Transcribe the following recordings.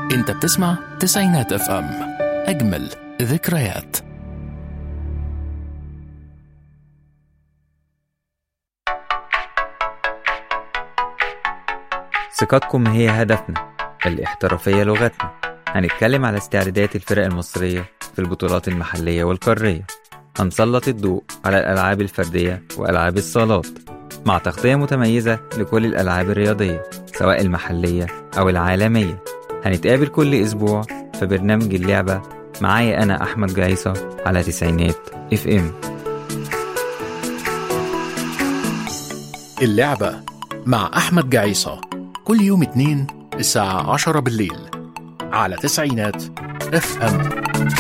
انت بتسمع تسعينات اف ام اجمل ذكريات ثقتكم هي هدفنا الاحترافية لغتنا هنتكلم على استعدادات الفرق المصرية في البطولات المحلية والقارية هنسلط الضوء على الألعاب الفردية وألعاب الصالات مع تغطية متميزة لكل الألعاب الرياضية سواء المحلية أو العالمية هنتقابل كل أسبوع في برنامج اللعبة معايا أنا أحمد جايصة على تسعينات اف ام اللعبة مع أحمد جعيصة كل يوم اتنين الساعة عشرة بالليل على تسعينات اف ام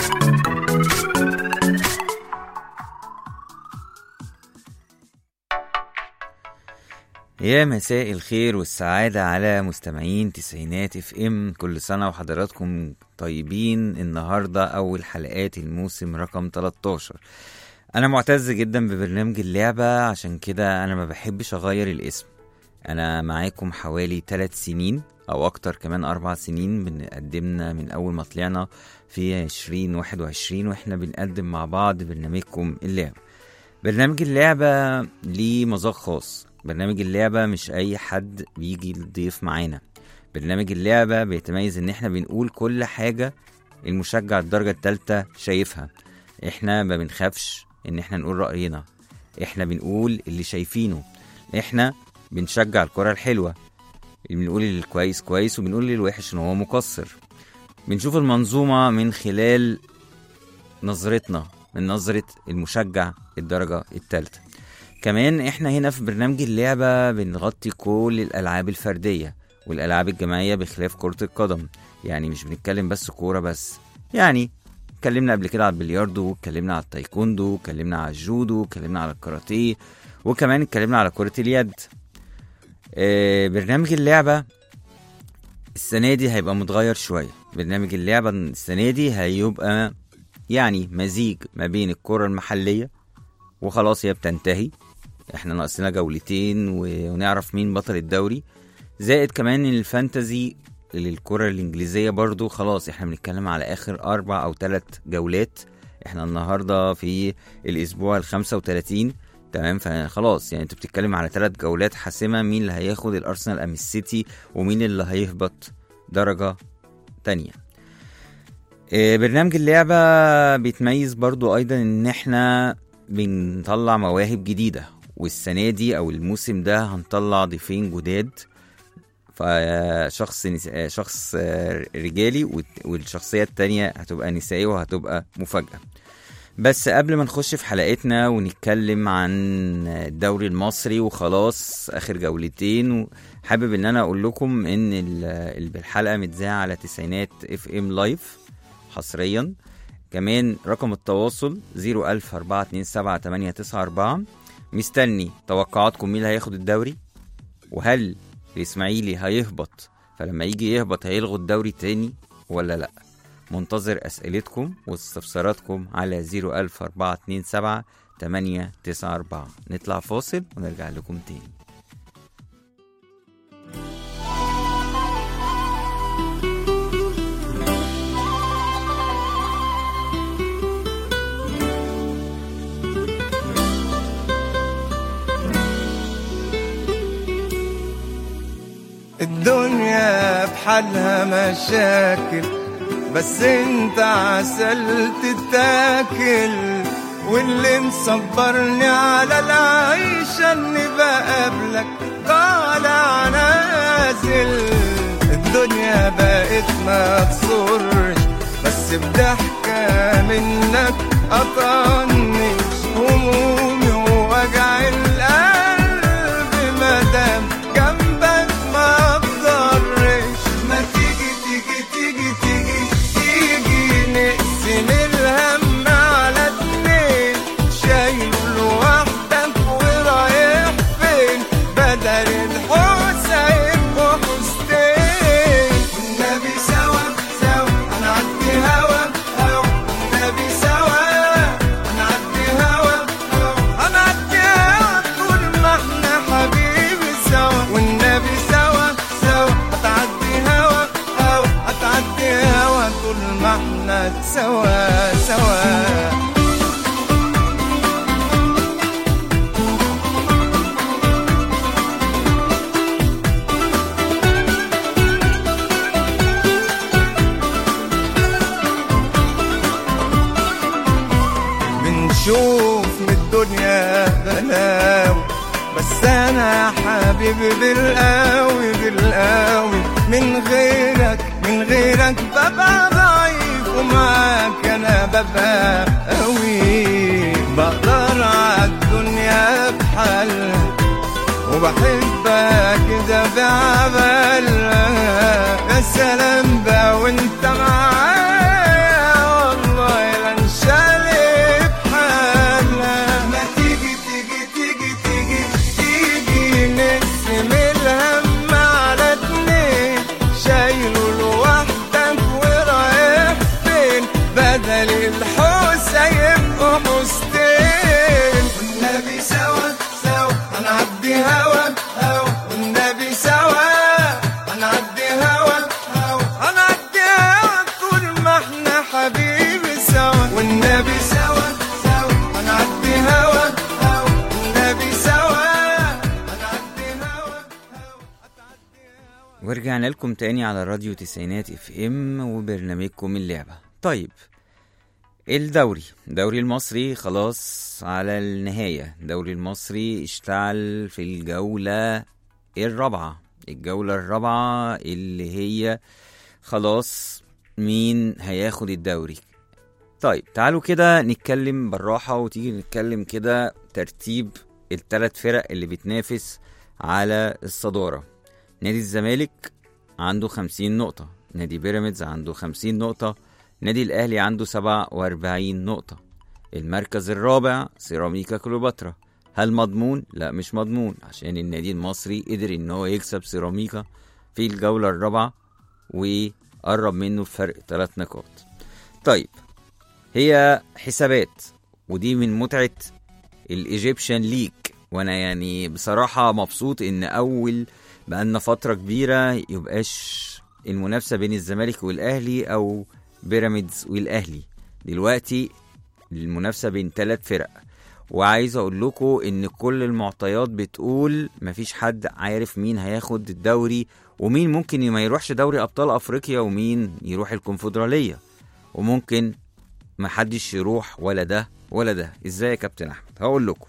يا مساء الخير والسعادة على مستمعين تسعينات اف ام كل سنة وحضراتكم طيبين النهاردة أول حلقات الموسم رقم 13 أنا معتز جدا ببرنامج اللعبة عشان كده أنا ما بحبش أغير الاسم أنا معاكم حوالي 3 سنين أو أكتر كمان أربع سنين بنقدمنا من أول ما طلعنا في 2021 وإحنا بنقدم مع بعض برنامجكم اللعبة برنامج اللعبة ليه مذاق خاص برنامج اللعبة مش أي حد بيجي الضيف معانا برنامج اللعبة بيتميز إن إحنا بنقول كل حاجة المشجع الدرجة التالتة شايفها إحنا ما بنخافش إن إحنا نقول رأينا إحنا بنقول اللي شايفينه إحنا بنشجع الكرة الحلوة بنقول الكويس كويس وبنقول للوحش إن هو مقصر بنشوف المنظومة من خلال نظرتنا من نظرة المشجع الدرجة التالتة كمان احنا هنا في برنامج اللعبة بنغطي كل الألعاب الفردية والألعاب الجماعية بخلاف كرة القدم يعني مش بنتكلم بس كورة بس يعني اتكلمنا قبل كده على البلياردو اتكلمنا على التايكوندو اتكلمنا على الجودو اتكلمنا على الكاراتيه وكمان اتكلمنا على كرة اليد اه برنامج اللعبة السنة دي هيبقى متغير شوية برنامج اللعبة السنة دي هيبقى يعني مزيج ما بين الكرة المحلية وخلاص هي بتنتهي احنا ناقصنا جولتين و- ونعرف مين بطل الدوري زائد كمان الفانتزي للكرة الإنجليزية برضو خلاص احنا بنتكلم على آخر أربع أو ثلاث جولات احنا النهاردة في الأسبوع الخمسة وتلاتين تمام فخلاص يعني انت بتتكلم على ثلاث جولات حاسمة مين اللي هياخد الأرسنال أم السيتي ومين اللي هيهبط درجة تانية اه، برنامج اللعبة بيتميز برضو أيضا إن احنا بنطلع مواهب جديدة والسنة دي أو الموسم ده هنطلع ضيفين جداد فشخص نس... شخص رجالي والت- والشخصية التانية هتبقى نسائية وهتبقى مفاجأة بس قبل ما نخش في حلقتنا ونتكلم عن الدوري المصري وخلاص آخر جولتين حابب ان انا اقول لكم ان ال- الحلقة متذاعة على تسعينات اف ام لايف حصريا كمان رقم التواصل 010427894 مستني توقعاتكم مين اللي هياخد الدوري وهل الاسماعيلي هيهبط فلما يجي يهبط هيلغوا الدوري تاني ولا لا منتظر اسئلتكم واستفساراتكم على 0104278 894 نطلع فاصل ونرجع لكم تاني الدنيا بحالها مشاكل بس انت عسل تتاكل واللي مصبرني على العيشة اني بقابلك طالع نازل الدنيا بقت ما تصرش بس بضحكة منك أطنش همومي ووجع القلب مادام جنبك ما اقدرش ما تيجي تيجي تيجي تيجي تيجي نقسم الهم على اتنين شايل لوحدك ورايح فين بدل الحسين وحسين والنبي سوا سوا هنعدي هوا هوا والنبي سوا هنعدي هوا هوا هنعدي هوا طول ما احنا حبيبي سوا والنبي سوا سوا هتعدي هوا هوا هتعدي انا حبيبي بالقوي بالقوي من غيرك من غيرك ببقى ضعيف ومعاك انا ببقى قوي بقدر عالدنيا بحالها وبحبك كده بعبالها يا سلام بقى وانت معايا والله لا انشالي بحالها ما تيجي تيجي تيجي تيجي تيجي نقسم الهم على اتنين شايله لوحدك ورايح فين بدل الحوسة يبقوا حوستين والنبي سوا سوا هنعدي هوا هوا والنبي سوا هنعدي هوا هوا هنعدي هوا طول ما احنا حبيبي سوا والنبي سوا سوا هنعدي هوا هوا والنبي سوا هنعدي هوا هوا هتعدي هوا ورجعنا لكم تاني على راديو تسعينات اف ام وبرنامجكم اللعبة طيب الدوري الدوري المصري خلاص على النهاية الدوري المصري اشتعل في الجولة الرابعة الجولة الرابعة اللي هي خلاص مين هياخد الدوري طيب تعالوا كده نتكلم بالراحة وتيجي نتكلم كده ترتيب الثلاث فرق اللي بتنافس على الصدارة نادي الزمالك عنده 50 نقطة نادي بيراميدز عنده 50 نقطة نادي الأهلي عنده 47 نقطة المركز الرابع سيراميكا كليوباترا هل مضمون؟ لا مش مضمون عشان النادي المصري قدر ان هو يكسب سيراميكا في الجولة الرابعة وقرب منه بفرق ثلاث نقاط طيب هي حسابات ودي من متعة الايجيبشن ليج وانا يعني بصراحة مبسوط ان اول بقالنا فترة كبيرة يبقاش المنافسة بين الزمالك والاهلي او بيراميدز والاهلي دلوقتي المنافسة بين ثلاث فرق وعايز اقول لكم ان كل المعطيات بتقول مفيش حد عارف مين هياخد الدوري ومين ممكن ما يروحش دوري ابطال افريقيا ومين يروح الكونفدرالية وممكن محدش يروح ولا ده ولا ده ازاي يا كابتن احمد هقول لكم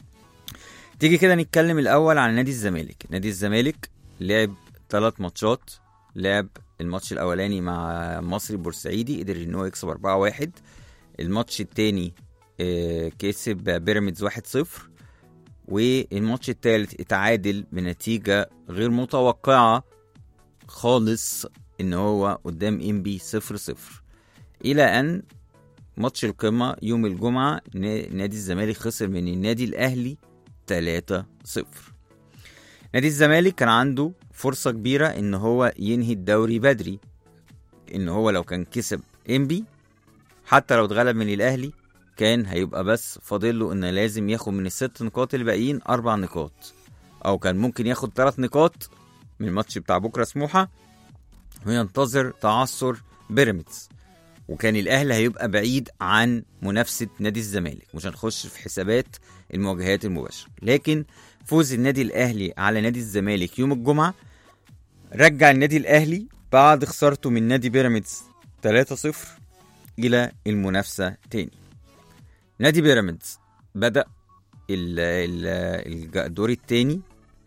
تيجي كده نتكلم الاول عن نادي الزمالك نادي الزمالك لعب ثلاث ماتشات لعب الماتش الاولاني مع مصري بورسعيدي قدر ان هو يكسب 4-1 الماتش التاني آه، كسب بيراميدز 1-0 والماتش التالت اتعادل بنتيجة غير متوقعة خالص ان هو قدام انبي 0-0 الى ان ماتش القمة يوم الجمعة نا- نادي الزمالك خسر من النادي الأهلي 3-0 نادي الزمالك كان عنده فرصة كبيرة إن هو ينهي الدوري بدري إن هو لو كان كسب إنبي حتى لو اتغلب من الأهلي كان هيبقى بس فاضل له إن لازم ياخد من الست نقاط اللي باقيين أربع نقاط أو كان ممكن ياخد ثلاث نقاط من الماتش بتاع بكرة سموحة وينتظر تعثر بيراميدز وكان الاهلي هيبقى بعيد عن منافسه نادي الزمالك مش هنخش في حسابات المواجهات المباشره لكن فوز النادي الاهلي على نادي الزمالك يوم الجمعه رجع النادي الاهلي بعد خسارته من نادي بيراميدز 3-0 الى المنافسه تاني نادي بيراميدز بدا ال- ال- الج- الدور التاني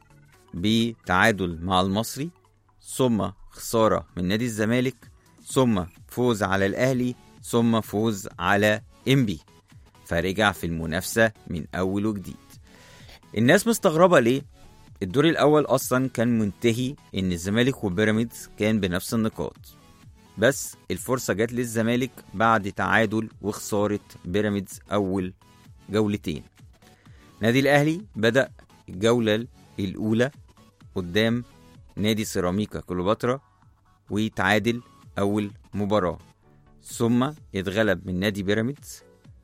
بتعادل مع المصري ثم خساره من نادي الزمالك ثم فوز على الاهلي ثم فوز على انبي فرجع في المنافسه من اول وجديد الناس مستغربه ليه الدور الاول اصلا كان منتهي ان الزمالك وبيراميدز كان بنفس النقاط بس الفرصه جت للزمالك بعد تعادل وخساره بيراميدز اول جولتين نادي الاهلي بدا الجوله الاولى قدام نادي سيراميكا كليوباترا ويتعادل أول مباراة ثم يتغلب من نادي بيراميدز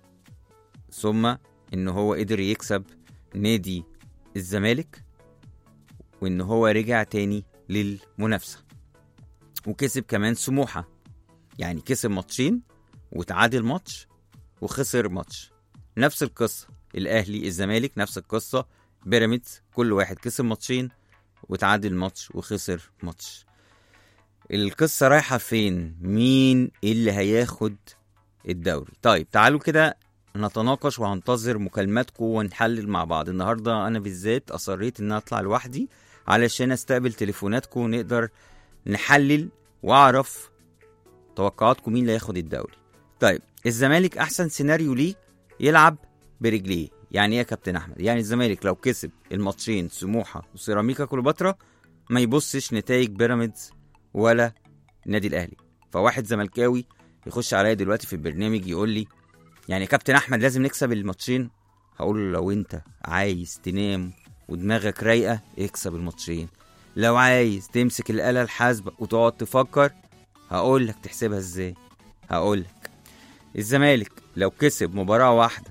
ثم إن هو قدر يكسب نادي الزمالك وإن هو رجع تاني للمنافسة وكسب كمان سموحة يعني كسب ماتشين وتعادل ماتش وخسر ماتش نفس القصة الأهلي الزمالك نفس القصة بيراميدز كل واحد كسب ماتشين وتعادل ماتش وخسر ماتش القصة رايحة فين مين اللي هياخد الدوري طيب تعالوا كده نتناقش وهنتظر مكالماتكم ونحلل مع بعض النهارده انا بالذات اصريت ان أنا اطلع لوحدي علشان استقبل تليفوناتكم ونقدر نحلل واعرف توقعاتكم مين اللي هياخد الدوري طيب الزمالك احسن سيناريو ليه يلعب برجليه يعني ايه يا كابتن احمد يعني الزمالك لو كسب الماتشين سموحه وسيراميكا كليوباترا ما يبصش نتائج بيراميدز ولا النادي الاهلي فواحد زملكاوي يخش عليا دلوقتي في البرنامج يقول لي يعني يا كابتن احمد لازم نكسب الماتشين هقول له لو انت عايز تنام ودماغك رايقه اكسب الماتشين لو عايز تمسك الآلة الحاسبة وتقعد تفكر هقول لك تحسبها ازاي هقول لك الزمالك لو كسب مباراة واحدة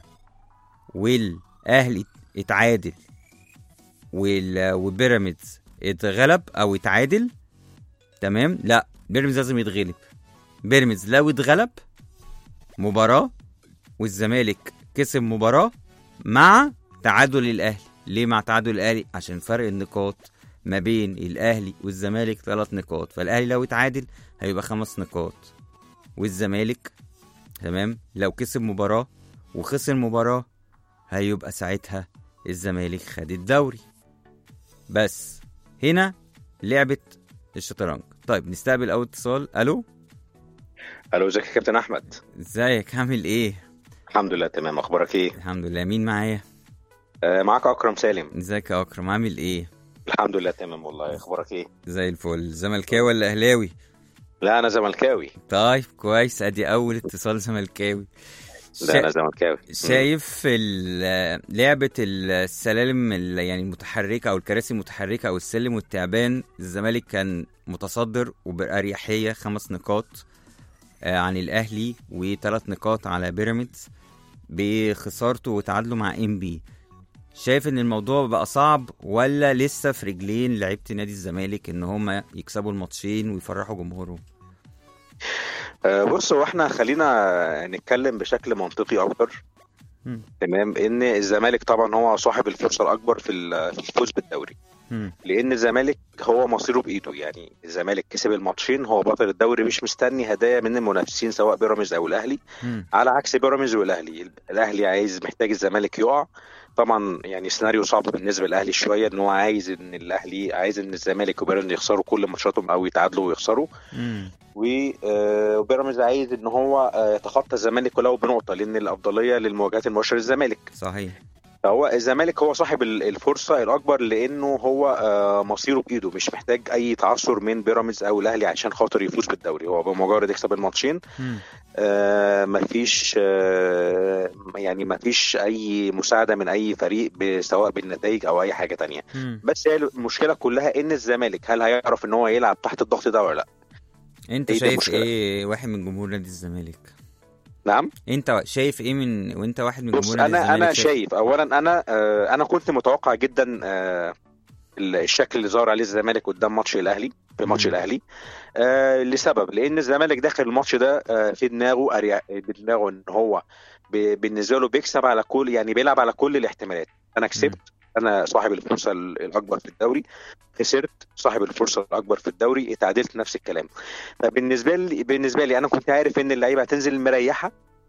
والأهلي اتعادل وال- وبيراميدز اتغلب أو اتعادل تمام لا بيراميدز لازم يتغلب بيراميدز لو اتغلب مباراة والزمالك كسب مباراة مع تعادل الأهلي ليه مع تعادل الأهلي عشان فرق النقاط ما بين الأهلي والزمالك ثلاث نقاط فالأهلي لو اتعادل هيبقى خمس نقاط والزمالك تمام لو كسب مباراة وخسر مباراة هيبقى ساعتها الزمالك خد الدوري بس هنا لعبة الشطرنج طيب نستقبل أول اتصال ألو الو ازيك يا كابتن احمد ازيك عامل ايه الحمد لله تمام اخبارك ايه الحمد لله مين معايا آه معاك اكرم سالم ازيك يا اكرم عامل ايه الحمد لله تمام والله اخبارك ايه زي الفل زملكاوي ولا اهلاوي لا انا زملكاوي طيب كويس ادي اول اتصال زملكاوي لا انا زملكاوي شايف ال- لعبة السلالم ال- يعني المتحركة أو الكراسي المتحركة أو السلم والتعبان الزمالك كان متصدر وبأريحية خمس نقاط آه، عن الأهلي وثلاث نقاط على بيراميدز بخسارته وتعادله مع ام بي شايف ان الموضوع بقى صعب ولا لسه في رجلين لعيبه نادي الزمالك ان هم يكسبوا الماتشين ويفرحوا جمهورهم آه بص هو احنا خلينا نتكلم بشكل منطقي اكتر مم. تمام ان الزمالك طبعا هو صاحب الفرصه الاكبر في ال- في الفوز بالدوري مم. لان الزمالك هو مصيره بايده يعني الزمالك كسب الماتشين هو بطل الدوري مش مستني هدايا من المنافسين سواء بيراميدز او الاهلي مم. على عكس بيراميدز والاهلي الاهلي عايز محتاج الزمالك يقع طبعا يعني سيناريو صعب بالنسبه للاهلي شويه ان هو عايز ان الاهلي عايز ان الزمالك وبيراميدز يخسروا كل ماتشاتهم او يتعادلوا ويخسروا مم. و- آه، وبيراميدز عايز ان هو آه، يتخطى الزمالك ولو بنقطه لان الافضليه للمواجهات المباشره للزمالك صحيح فهو الزمالك هو صاحب ال- الفرصه الاكبر لانه هو آه، مصيره بايده مش محتاج اي تعثر من بيراميدز او الاهلي عشان خاطر يفوز بالدوري هو بمجرد يكسب الماتشين مم. آه، مفيش آه، يعني مفيش اي مساعده من اي فريق ب- سواء بالنتائج او اي حاجه تانية مم. بس هي المشكله كلها ان الزمالك هل هيعرف ان هو يلعب تحت الضغط ده ولا لا انت هي دي شايف المشكلة. ايه واحد من جمهور نادي الزمالك نعم انت شايف ايه من وانت واحد من بص جمهور نادي انا الزمالك انا شايف اولا انا آه، انا كنت متوقع جدا آه، الشكل اللي ظهر عليه الزمالك قدام ماتش الاهلي في ماتش مم. الاهلي آه، لسبب لان الزمالك داخل الماتش ده آه، في دماغه أريا- بدماغه ان هو ب- بالنسبه له بيكسب على كل يعني بيلعب على كل الاحتمالات انا كسبت انا صاحب الفرصه ال- الاكبر في الدوري خسرت صاحب الفرصه الاكبر في الدوري اتعادلت نفس الكلام فبالنسبه لي بالنسبه لي انا كنت عارف ان اللعيبه هتنزل مريحه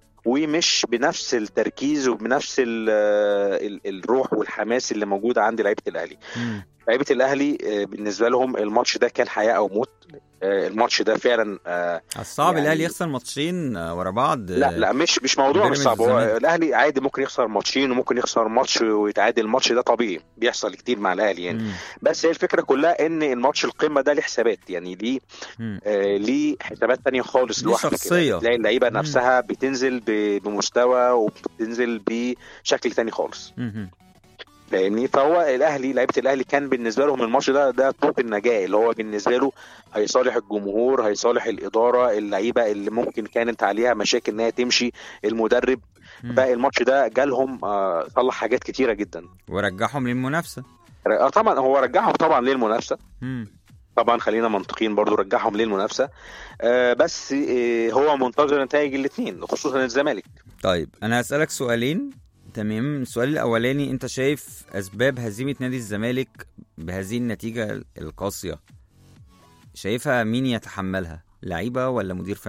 ومش بنفس التركيز وبنفس ال ال الروح والحماس اللي موجوده عند لعيبه الاهلي مم. لعيبه الاهلي آه، بالنسبه لهم الماتش ده كان حياه او موت آه، الماتش ده فعلا آه، الصعب يعني- الاهلي يخسر ماتشين آه، ورا بعض لا لا مش مش موضوع مش بيراميدز صعب هو والزمالك. الاهلي عادي ممكن يخسر ماتشين وممكن يخسر ماتش ويتعادل الماتش ده طبيعي بيحصل كتير مع الاهلي يعني مم. بس هي الفكره كلها ان الماتش القمه ده ليه حسابات يعني ليه مم. آه ليه حسابات تانية خالص ليه لوحده كده. شخصية. تلاقي اللعيبه مم. نفسها بتنزل ب- بمستوى وبتنزل بشكل تاني خالص مم. فاهمني فهو الاهلي لعيبه الاهلي كان بالنسبه لهم الماتش ده ده طوق النجاه اللي هو بالنسبه له هيصالح الجمهور هيصالح الاداره اللعيبه اللي ممكن كانت عليها مشاكل ان هي تمشي المدرب مم. فالماتش ده جالهم آه، صلح حاجات كتيره جدا ورجعهم للمنافسه آه، طبعا هو رجعهم طبعا للمنافسه مم. طبعا خلينا منطقيين برضو رجعهم للمنافسه آه، بس آه، هو منتظر نتائج الاثنين خصوصا الزمالك طيب انا هسألك سؤالين تمام السؤال الاولاني انت شايف اسباب هزيمة نادي الزمالك بهذه النتيجة القاسية شايفها مين يتحملها لعيبة ولا مدير فني لا.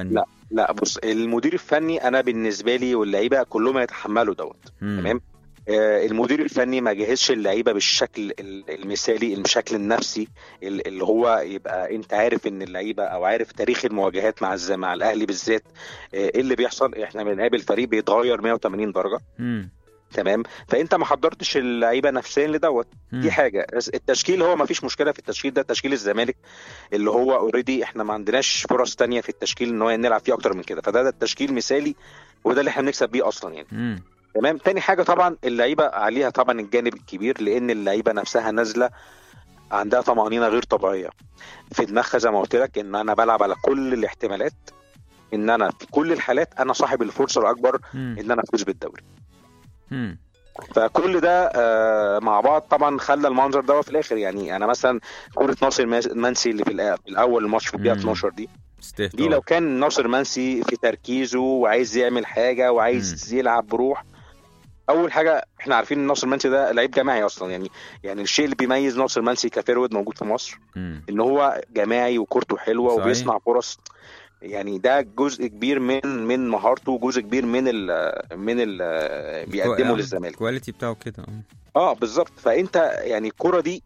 لا بص المدير الفني انا بالنسبه لي واللعيبه كلهم يتحملوا دوت مم. تمام آه، المدير الفني ما جهزش اللعيبه بالشكل ال- المثالي الشكل النفسي ال- اللي هو يبقى انت عارف ان اللعيبه او عارف تاريخ المواجهات مع الز- مع الاهلي بالذات آه، ايه اللي بيحصل احنا بنقابل فريق بيتغير 180 درجه مم. تمام فانت ما حضرتش اللعيبه نفسيا لدوت مم. دي حاجه التشكيل هو ما فيش مشكله في التشكيل ده تشكيل الزمالك اللي هو اوريدي احنا ما عندناش فرص تانية في التشكيل ان هو نلعب فيه اكتر من كده فده ده التشكيل مثالي وده اللي احنا بنكسب بيه اصلا يعني مم. تمام تاني حاجه طبعا اللعيبه عليها طبعا الجانب الكبير لان اللعيبه نفسها نازله عندها طمانينه غير طبيعيه في دماغها زي ما قلت لك ان انا بلعب على كل الاحتمالات ان انا في كل الحالات انا صاحب الفرصه الاكبر مم. ان انا افوز بالدوري مم. فكل ده آه، مع بعض طبعا خلى المنظر ده في الاخر يعني انا مثلا كوره ناصر ماس- منسي اللي في الأ- في الاول الماتش في الدقيقه مم. 12 دي دي استهتار لو كان ناصر منسي في تركيزه وعايز يعمل حاجه وعايز يلعب بروح اول حاجه احنا عارفين ان ناصر منسي ده لعيب جماعي اصلا يعني يعني الشيء اللي بيميز ناصر منسي كفيرود موجود في مصر مم. ان هو جماعي وكورته حلوه صحيح. وبيصنع فرص يعني ده جزء كبير من من مهارته وجزء كبير من ال من ال بيقدمه آه، للزمالك الكواليتي بتاعه كده آه. اه بالظبط فانت يعني الكره دي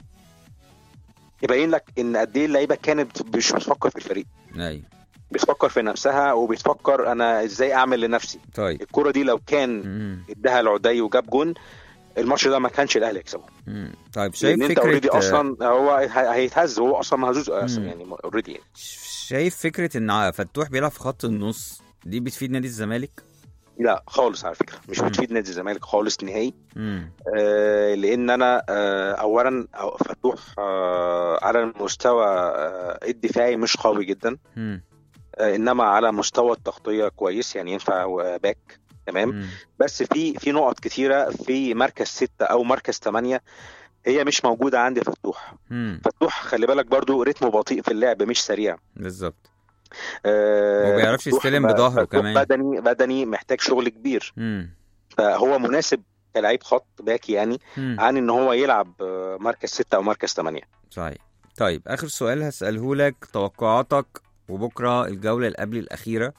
يبين لك ان قد ايه اللعيبه كانت مش بتفكر في الفريق ايوه بتفكر في نفسها وبتفكر انا ازاي اعمل لنفسي طيب الكره دي لو كان مم. اداها العدي وجاب جون الماتش ده ما كانش الاهلي يكسبه مم. طيب شايف لان انت اوريدي فكره اصلا هو ه- هيتهز هو اصلا مهزوز اصلا مم. يعني اوريدي يعني. شايف فكره ان ع- فتوح بيلعب في خط النص دي بتفيد نادي الزمالك لا خالص على فكره مش مم. بتفيد نادي الزمالك خالص نهائي مم. آه، لان انا آه، اولا أو- فتوح آه، على المستوى آه، الدفاعي مش قوي جدا مم. آه، انما على مستوى التغطيه كويس يعني ينفع آه، باك تمام مم. بس في في نقط كتيره في مركز ستة او مركز ثمانية هي مش موجوده عند فتوح مم. فتوح خلي بالك برضو رتمه بطيء في اللعب مش سريع بالظبط آه، وما بيعرفش فتوح يستلم ب- بظهره فتوح كمان. بدني بدني محتاج شغل كبير مم. فهو مناسب كلاعب خط باك يعني مم. عن ان هو يلعب آه، مركز ستة او مركز ثمانية صحيح طيب اخر سؤال هساله لك توقعاتك وبكره الجوله اللي قبل الاخيره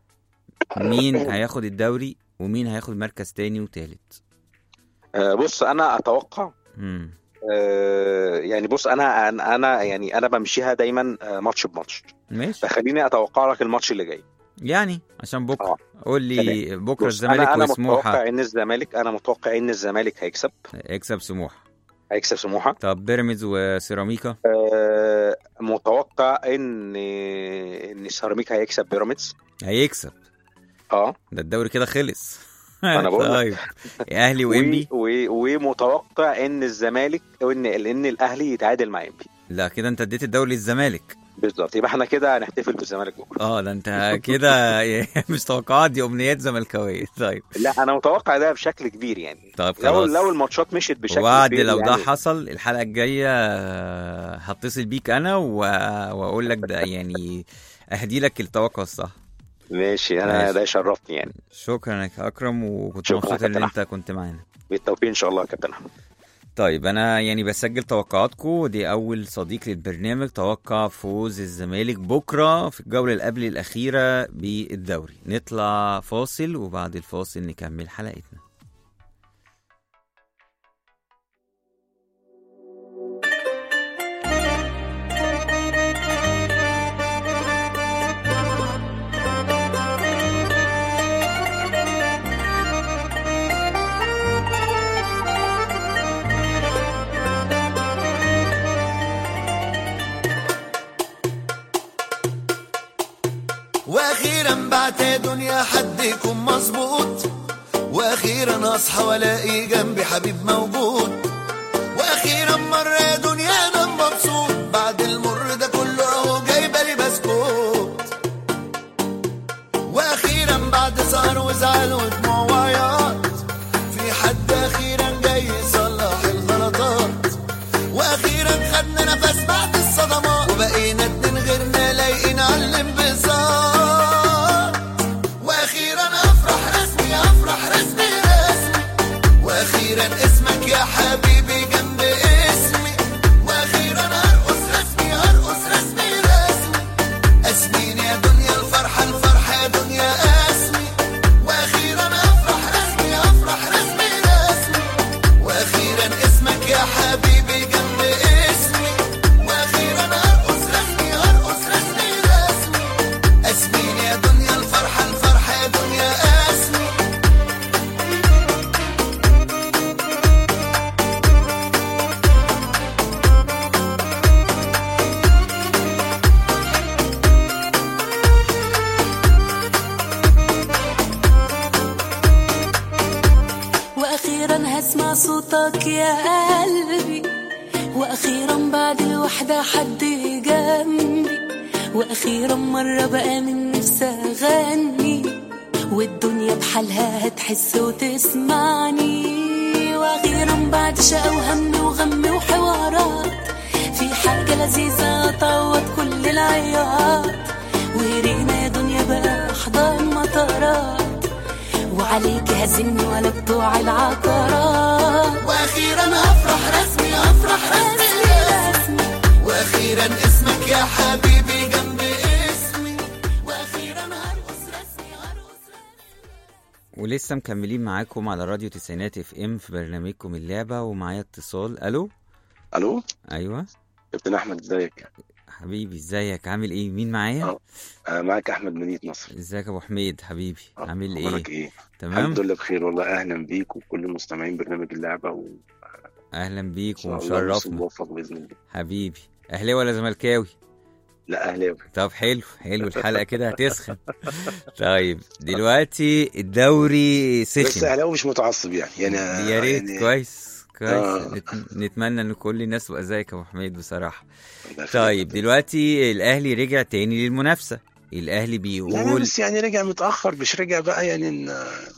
مين هياخد الدوري ومين هياخد مركز تاني وتالت آه، بص انا اتوقع مم. آه، يعني بص انا انا أنا يعني انا بمشيها دايما آه، ماتش بماتش ماشي فخليني اتوقع لك الماتش اللي جاي يعني عشان بكره آه. قول لي بكره بص الزمالك انا انا وسموحه متوقع ان الزمالك انا متوقع ان الزمالك هيكسب يكسب سموحه هيكسب سموحه طب بيراميدز وسيراميكا آه، متوقع ان ان سيراميكا هيكسب بيراميدز هيكسب اه ده الدوري كده خلص أنا بقول لك. طيب اهلي وانبي و- و- ومتوقع ان الزمالك ان ان الاهلي يتعادل مع انبي لا كده انت اديت الدوري للزمالك بالظبط يبقى احنا كده هنحتفل بالزمالك بكره اه ده انت كده مش توقعات دي امنيات زملكاويه طيب لا انا متوقع ده بشكل كبير يعني طب لو خلاص لو الماتشات مشيت بشكل وعد كبير لو ده يعني حصل الحلقه الجايه آه، هتصل بيك انا و... واقول لك ده يعني اهدي لك التوقع الصح ماشي انا ماشي. ده شرفني يعني شكرا يا اكرم وكنت شكرا مبسوط يا ان كابتن انت كنت معانا بالتوفيق ان شاء الله يا كابتن احمد طيب انا يعني بسجل توقعاتكم دي اول صديق للبرنامج توقع فوز الزمالك بكره في الجوله اللي قبل الاخيره بالدوري نطلع فاصل وبعد الفاصل نكمل حلقتنا واخيرا بعت يا دنيا حد يكون مظبوط واخيرا اصحى والاقي جنبي حبيب موجود واخيرا مره يا دنيا انا مبسوط بعد المر ده كله اهو جايبه لي بسكوت واخيرا بعد سهر وزعل ودموع وعياط في حد اخيرا جاي يصلح الغلطات واخيرا خدنا نفس بعد الصدمات وبقينا اتنين غيرنا لايقين على الانبساط واخيرا افرح رسمي افرح رسمي رسمي واخيرا اسمك يا حبيبي يا قلبي واخيرا بعد الوحدة حد جنبي واخيرا مرة بقى من نفسي اغني والدنيا بحالها هتحس وتسمعني واخيرا بعد شقا وهم وغم وحوارات في حاجة لذيذة تعوض كل العياط ورينا يا دنيا بقى احضان مطارات وعليك هزني ولا بتوع العقارات واخيرا افرح رسمي افرح رسمي رسمي واخيرا اسمك يا حبيبي جنب اسمي واخيرا هرقص رسمي هرقص ولسه مكملين معاكم على راديو تسعينات اف ام في برنامجكم اللعبة ومعايا اتصال الو الو ايوه كابتن احمد ازيك حبيبي ازيك عامل ايه مين معايا آه. آه معاك احمد منيت نصر ازيك يا ابو حميد حبيبي آه، عامل ايه اخبارك ايه تمام الحمد لله بخير والله اهلا بيك وكل مستمعين برنامج اللعبه وان اهلا بيك شاء الله موسم ومشرفنا موفق باذن الله حبيبي اهلاوي ولا زملكاوي لا اهلاوي طب حلو حلو الحلقه كده هتسخن طيب دلوقتي الدوري بس سخن اهلاوي مش متعصب يعني يعني يا ريت يعني كويس كويس آه. نت- نتمنى ان كل الناس تبقى زيك يا ابو حميد بصراحه الله يخليك. طيب دلوقتي الاهلي رجع تاني للمنافسه الاهلي لا لا بيقول بس يعني رجع متاخر مش رجع بقى يعني ان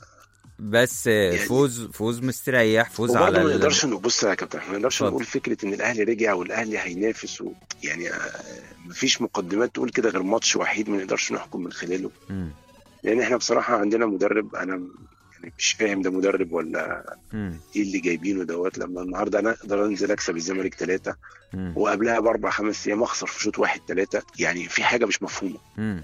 بس فوز فوز مستريح فوز على وبرضه ما ال- نقدرش نبص يا كابتن احنا ما نقدرش اتفضل. نقول فكره ان الاهلي رجع والاهلي هينافس و... يعني آه، مفيش مقدمات تقول كده غير ماتش وحيد ما نقدرش نحكم من خلاله مم. لان احنا بصراحه عندنا مدرب انا يعني مش فاهم ده مدرب ولا مم. ايه اللي جايبينه دوت لما النهارده انا اقدر انزل اكسب الزمالك ثلاثه مم. وقبلها باربع خمس ايام اخسر في شوط واحد ثلاثه يعني في حاجه مش مفهومه مم.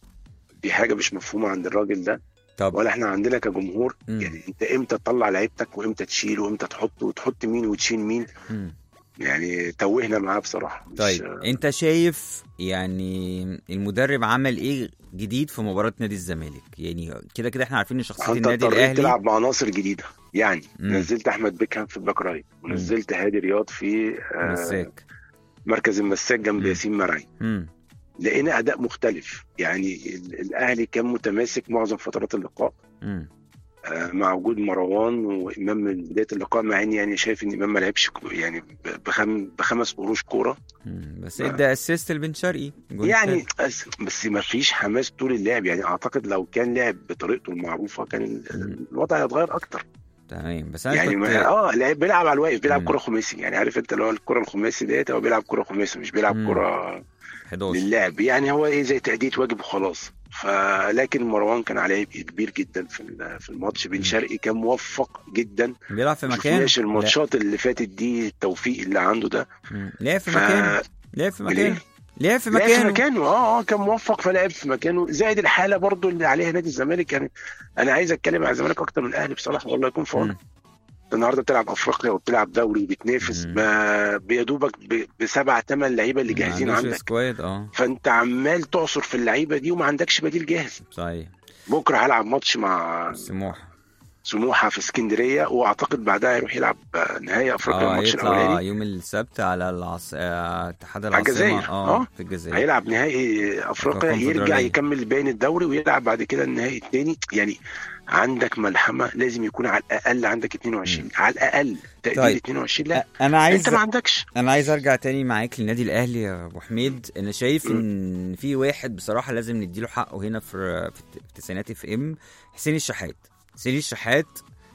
في حاجه مش مفهومه عند الراجل ده طب ولا احنا عندنا كجمهور مم. يعني انت امتى تطلع لعيبتك وامتى تشيل وامتى تحط وتحط مين وتشيل مين مم. يعني توهنا معاه بصراحه مش طيب انت شايف يعني المدرب عمل ايه جديد في مباراه نادي الزمالك يعني كده كده احنا عارفين ان شخصيه انت النادي اضطريت الاهلي تلعب بعناصر جديده يعني مم. نزلت احمد بيكهام في الباك رايت ونزلت هادي رياض في آه، مساك مركز المساك جنب مم. ياسين مرعي مم. لقينا اداء مختلف يعني ال- الاهلي كان متماسك معظم فترات اللقاء مم. آه، مع وجود مروان وامام من بدايه اللقاء مع اني يعني شايف ان امام ما لعبش كو- يعني ب- بخم بخمس قروش كوره مم. بس ما- ادى اسيست لبن شرقي جول يعني تاني. بس, بس ما فيش حماس طول اللعب يعني اعتقد لو كان لعب بطريقته المعروفه كان ال- مم. الوضع هيتغير اكتر تمام بس انا يعني كنت ما اه لعب بيلعب على الواقف بيلعب مم. كره خماسي يعني عارف انت اللي هو الكره الخماسي ديت هو بيلعب كره خماسي مش بيلعب مم. كره 11 للعب يعني هو ايه زي تأدية واجب وخلاص فلكن مروان كان عليه عبء كبير جدا في ال- في الماتش بن مم. شرقي كان موفق جدا بيلعب في ما مكان شفناش الماتشات اللي فاتت دي التوفيق اللي عنده ده مم. لعب في ف مكانه لعب في ليه؟ مكانه لعب في لعب في مكانه مكانه اه اه كان موفق فلعب في مكانه زائد الحاله برضو اللي عليها نادي الزمالك يعني انا عايز اتكلم عن الزمالك اكتر من الاهلي بصراحه والله يكون في عونك مم. أنت النهارده بتلعب افريقيا وبتلعب دوري وبتنافس مم. ب- بيدوبك ب- بسبع ثمان لعيبه اللي ما جاهزين عندوش عندك سكواد اه فانت عمال تعصر في اللعيبه دي وما عندكش بديل جاهز صحيح بكره هلعب ماتش مع سموح سموحه في اسكندريه واعتقد بعدها يروح يلعب نهائي افريقيا اه الماتش يطلع الاولاني يوم السبت على العص... آه، اتحاد على العاصمه الجزائر. اه آه. في الجزائر هيلعب نهائي افريقيا الكونفدرالية. يرجع يكمل باقي الدوري ويلعب بعد كده النهائي الثاني يعني عندك ملحمه لازم يكون على الاقل عندك 22 على الاقل تقدير طيب. 22 لا انا عايز انت ما عندكش انا عايز ارجع تاني معاك للنادي الاهلي يا ابو حميد انا شايف ان في واحد بصراحه لازم نديله حقه هنا في في الت- في تسعينات اف ام حسين الشحات حسين الشحات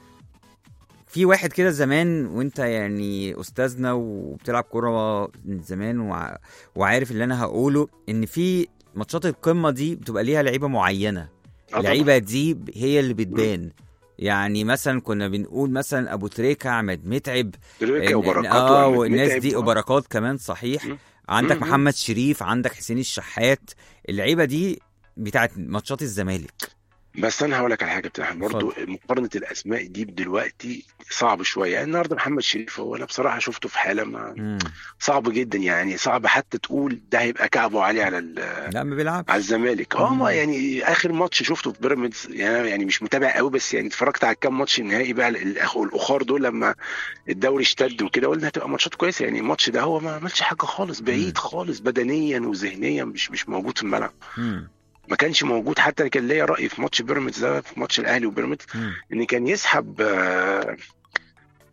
في واحد كده زمان وانت يعني استاذنا وبتلعب كوره من زمان وع... وعارف اللي انا هقوله ان في ماتشات القمه دي بتبقى ليها لعيبه معينه آه طبعاً. اللعيبه دي هي اللي بتبان يعني مثلا كنا بنقول مثلا ابو تريكه عماد متعب تريكا إن- وبركات اه وأحمد والناس متعب. دي وبركات كمان صحيح مم. عندك مم. محمد شريف عندك حسين الشحات اللعيبه دي بتاعت ماتشات الزمالك بس انا هقول لك على حاجه بتاعها برضه مقارنه الاسماء دي دلوقتي صعب شويه يعني النهارده محمد شريف هو انا بصراحه شفته في حاله ما مم. صعب جدا يعني صعب حتى تقول ده هيبقى كعبه عالي على ال- لا ما بيلعبش على الزمالك اه مم. ما يعني اخر ماتش شفته في بيراميدز يعني أنا يعني مش متابع قوي بس يعني اتفرجت على كام ماتش النهائي بقى الأخ- الاخر دول لما الدوري اشتد وكده قلنا هتبقى ماتشات كويسه يعني الماتش ده هو ما عملش حاجه خالص بعيد خالص بدنيا وذهنيا مش مش موجود في الملعب مم. ما كانش موجود حتى كان ليا راي في ماتش بيراميدز ده في ماتش الاهلي وبيراميدز مم. ان كان يسحب آه،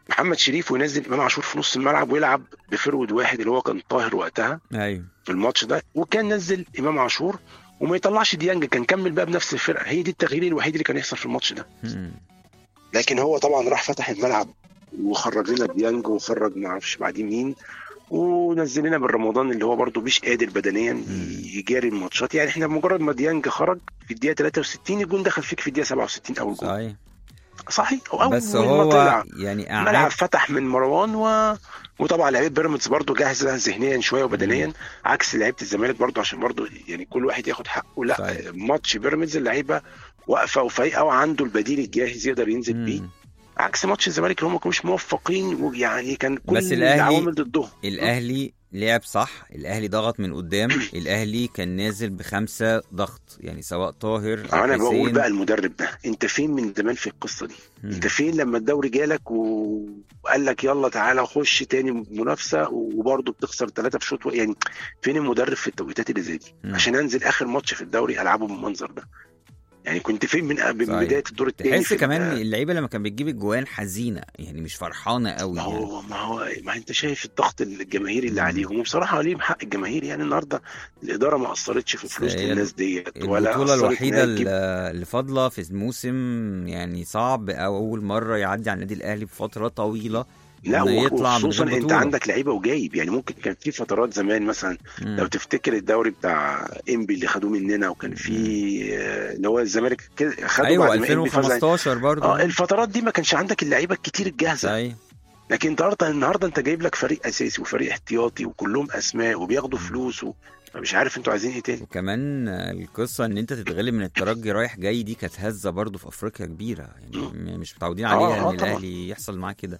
محمد شريف وينزل امام عاشور في نص الملعب ويلعب بفرود واحد اللي هو كان طاهر وقتها ايوه في الماتش ده وكان نزل امام عاشور وما يطلعش ديانج كان كمل بقى بنفس الفرقه هي دي التغيير الوحيد اللي كان يحصل في الماتش ده مم. لكن هو طبعا راح فتح الملعب وخرج لنا ديانج وخرج ما اعرفش بعدين مين ونزل لنا بالرمضان اللي هو برضه مش قادر بدنيا يجاري الماتشات يعني احنا مجرد ما ديانج خرج في الدقيقه 63 الجون دخل فيك في الدقيقه 67 اول جون صحيح صحيح أول بس ما هو طلع يعني الملعب أعاد فتح من مروان و... وطبعا لعيبه بيراميدز برضو جاهزه ذهنيا شويه وبدنيا عكس لعيبه الزمالك برضو عشان برضو يعني كل واحد ياخد حقه لا صحيح. ماتش بيراميدز اللعيبه واقفه وفايقه وعنده البديل الجاهز يقدر ينزل بيه مم. عكس ماتش الزمالك اللي هم ما كانوش موفقين ويعني كان كل بس الأهلي- العوامل ضدهم الاهلي لعب صح الاهلي ضغط من قدام الاهلي كان نازل بخمسه ضغط يعني سواء طاهر أو انا بقول حسين. بقى المدرب ده انت فين من زمان في القصه دي مم. انت فين لما الدوري جالك و- وقال لك يلا تعالى خش تاني منافسه وبرضه بتخسر ثلاثه في شوط و- يعني فين المدرب في التوقيتات اللي زي دي مم. عشان انزل اخر ماتش في الدوري العبه بالمنظر ده يعني كنت فين من من صحيح. بدايه الدور الثاني تحس كمان اللعيبه لما كان بتجيب الجوان حزينه يعني مش فرحانه قوي ما يعني. هو ما هو ما انت شايف الضغط الجماهيري اللي عليهم وبصراحه عليهم حق الجماهير يعني النهارده الاداره ما اثرتش في فلوس هي الناس ديت ولا البطولة أثرت الوحيدة إنها تجيب- اللي اللي فاضلة في الموسم يعني صعب أو أول مرة يعدي على النادي الأهلي بفترة طويلة لا إنه و- يطلع من وخصوصا غير انت بطولة. عندك لعيبه وجايب يعني ممكن كان في فترات زمان مثلا مم. لو تفتكر الدوري بتاع انبي اللي خدوه مننا وكان في آه، اللي هو الزمالك كده خدوه أيوة بعد ما إنبي فاز على- 2015 برضه اه الفترات دي ما كانش عندك اللعيبه الكتير الجاهزه صحيح لكن النهارده النهارده انت جايب لك فريق اساسي وفريق احتياطي وكلهم اسماء وبياخدوا فلوس و... مش عارف انتوا عايزين ايه تاني وكمان القصة إن أنت تتغلب من الترجي رايح جاي دي كانت هزة برضه في أفريقيا كبيرة يعني م- مش متعودين آه، عليها آه، إن طبعا. الأهلي يحصل معاه كده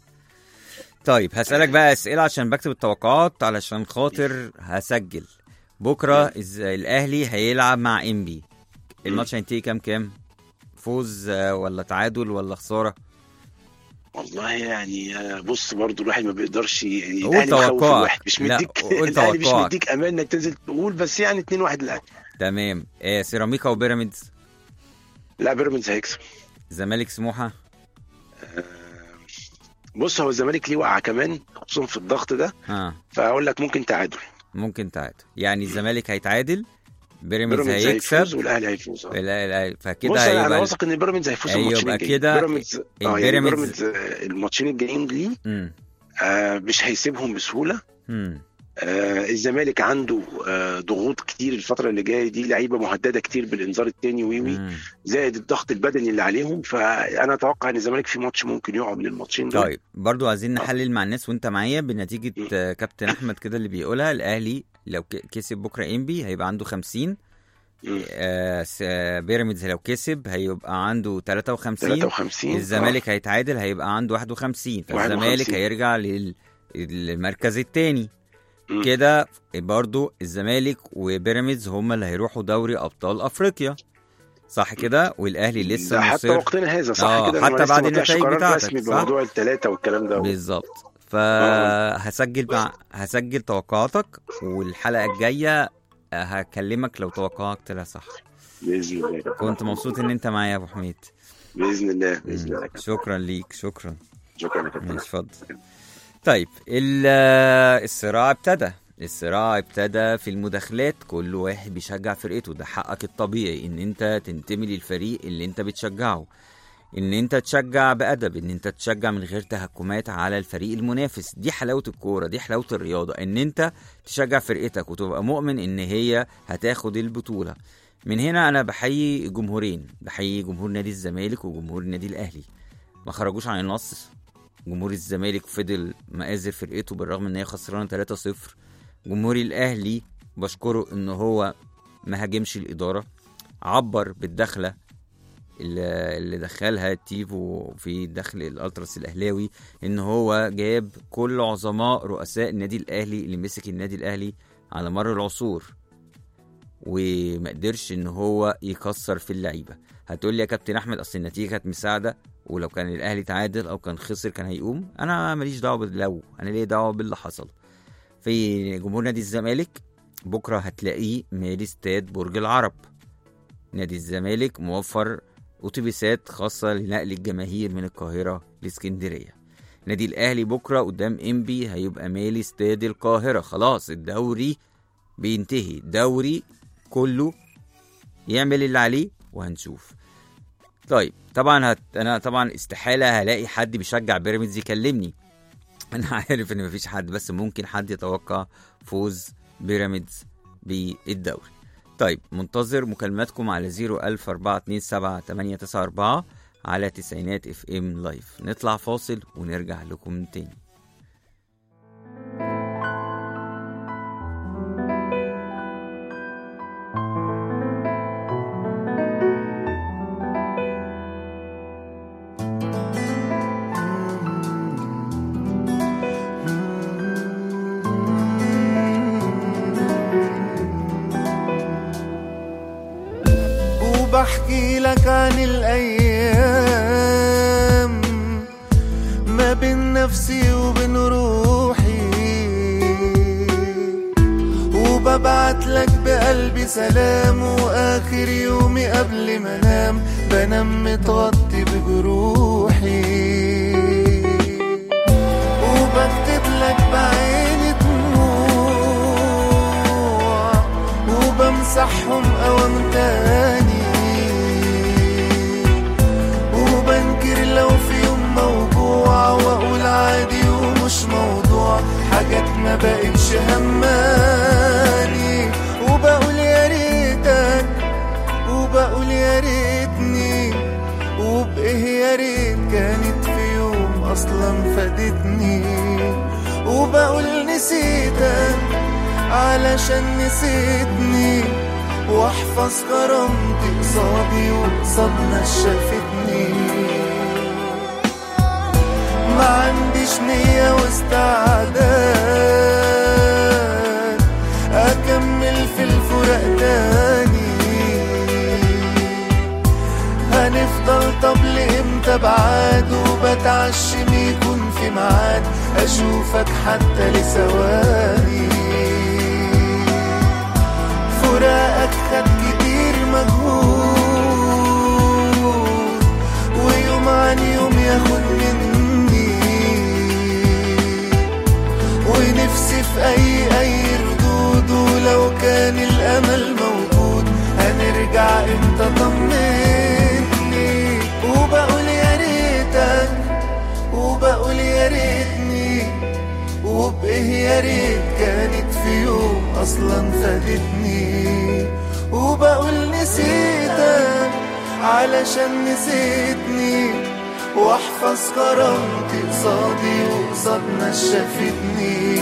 طيب هسألك بقى أسئلة عشان بكتب التوقعات علشان خاطر هسجل بكرة إز- الأهلي هيلعب مع إنبي الماتش هينتهي كام كام؟ فوز آه، ولا تعادل ولا خسارة؟ والله يعني آه، بص برضو الواحد ما بيقدرش يعني قول الاهلي مخوف توقعك. الواحد مش لا، مديك قول الاهلي مش توقعك. مديك امان انك تنزل تقول بس يعني 2 1 للاهلي تمام آه سيراميكا وبيراميدز لا بيراميدز هيكسب زمالك سموحة آه، بص هو الزمالك ليه وقعه كمان خصوصا في الضغط ده اه فاقول لك ممكن تعادل ممكن تعادل يعني الزمالك هيتعادل بيراميدز بيراميدز هيفوز هيكسب والاهلي هيفوز آه. لا لا بص فكده انا أنا هيبقى واثق ان بيراميدز هيفوز أيوة، الماتشين يبقى الجايين كده بيراميدز اه يعني البيراميدز- بيراميدز آه، الماتشين الجايين ليه مم. آه مش هيسيبهم بسهوله مم. آه الزمالك عنده آه ضغوط كتير الفتره اللي جايه دي لعيبه مهدده كتير بالانذار الثاني ويوي مم. زائد الضغط البدني اللي عليهم فانا اتوقع ان الزمالك في ماتش ممكن يقع من الماتشين دول طيب برضو عايزين نحلل مع الناس وانت معايا بنتيجة آه، كابتن احمد كده اللي بيقولها الاهلي لو ك- كسب بكره انبي هيبقى عنده 50 مم. آه س- آه، بيراميدز لو كسب هيبقى عنده 53 53 الزمالك هيتعادل هيبقى عنده 51 فالزمالك 51. هيرجع لل المركز الثاني مم. كده برضو الزمالك وبيراميدز هم اللي هيروحوا دوري ابطال افريقيا صح كده والاهلي لسه ده حتى مصر وقتنا هذا صح آه، كده حتى أنا لسه بعد ما طلعش النتائج قرار بتاعتك، رسمي صح؟ بموضوع الثلاثه والكلام ده بالظبط فهسجل مع هسجل توقعاتك والحلقه الجايه هكلمك لو توقعك طلع صح باذن الله كنت مبسوط ان انت معايا يا ابو حميد باذن الله باذن الله شكرا ليك شكرا شكرا يا كابتن ماشي اتفضل طيب ال- الصراع ابتدى الصراع ابتدى في المداخلات كل واحد بيشجع فرقته ده حقك الطبيعي ان انت تنتمي للفريق اللي انت بتشجعه ان انت تشجع بادب ان انت تشجع من غير تهكمات على الفريق المنافس دي حلاوه الكوره دي حلاوه الرياضه ان انت تشجع فرقتك وتبقى مؤمن ان هي هتاخد البطوله من هنا انا بحيي جمهورين بحيي جمهور نادي الزمالك وجمهور النادي الاهلي ما خرجوش عن النص جمهور الزمالك فضل مآزر فرقته بالرغم ان هي خسرانه 3-0 جمهور الاهلي بشكره ان هو ما هاجمش الاداره عبر بالدخله اللي اللي دخلها تيفو في دخل الالتراس الاهلاوي ان هو جاب كل عظماء رؤساء النادي الاهلي اللي مسك النادي الاهلي على مر العصور وما قدرش ان هو يكسر في اللعيبه هتقول لي يا كابتن احمد اصل النتيجه كانت مساعده ولو كان الاهلي تعادل او كان خسر كان هيقوم انا ماليش دعوه باللو انا ليه دعوه باللي حصل في جمهور نادي الزمالك بكره هتلاقيه مالي استاد برج العرب نادي الزمالك موفر اتوبيسات خاصه لنقل الجماهير من القاهره لاسكندريه نادي الاهلي بكره قدام انبي هيبقى مالي استاد القاهره خلاص الدوري بينتهي الدوري كله يعمل اللي عليه وهنشوف طيب طبعا هت... انا طبعا استحاله هلاقي حد بيشجع بيراميدز يكلمني انا عارف ان مفيش حد بس ممكن حد يتوقع فوز بيراميدز بالدوري طيب منتظر مكالماتكم على 010427894 على تسعينات اف ام لايف نطلع فاصل ونرجع لكم تاني وبحكي لك عن الأيام ما بين نفسي وبين روحي وببعت لك بقلبي سلام وآخر يومي قبل ما انام بنام متغطي بجروحي وبكتب لك بعيني دموع وبمسحهم أوام تاني وبنكر لو في يوم موجوع واقول عادي ومش موضوع حاجات ما بقتش هماني وبقول يا ريتك وبقول يا ريتني وبإيه يا ريت كانت في يوم أصلا فادتني وبقول نسيتك علشان نسيتني واحفظ كرامتي قصادي وقصاد ناس شافتني ما عنديش نية واستعداد أكمل في الفراق تاني هنفضل طب لإمتى بعاد وبتعشم يكون في ميعاد أشوفك حتى لثواني فراقك خد كتير مجهود ويوم عن يوم ياخد مني ونفسي في اي اي ردود ولو كان الامل موجود هنرجع امتى طمني وبقول يا ريتك وبقول يا ريتني وبإيه يا ريت كانت في يوم أصلا فادتني وبقول نسيتك علشان نسيتني واحفظ كرامتي قصادي وقصاد ناس شافتني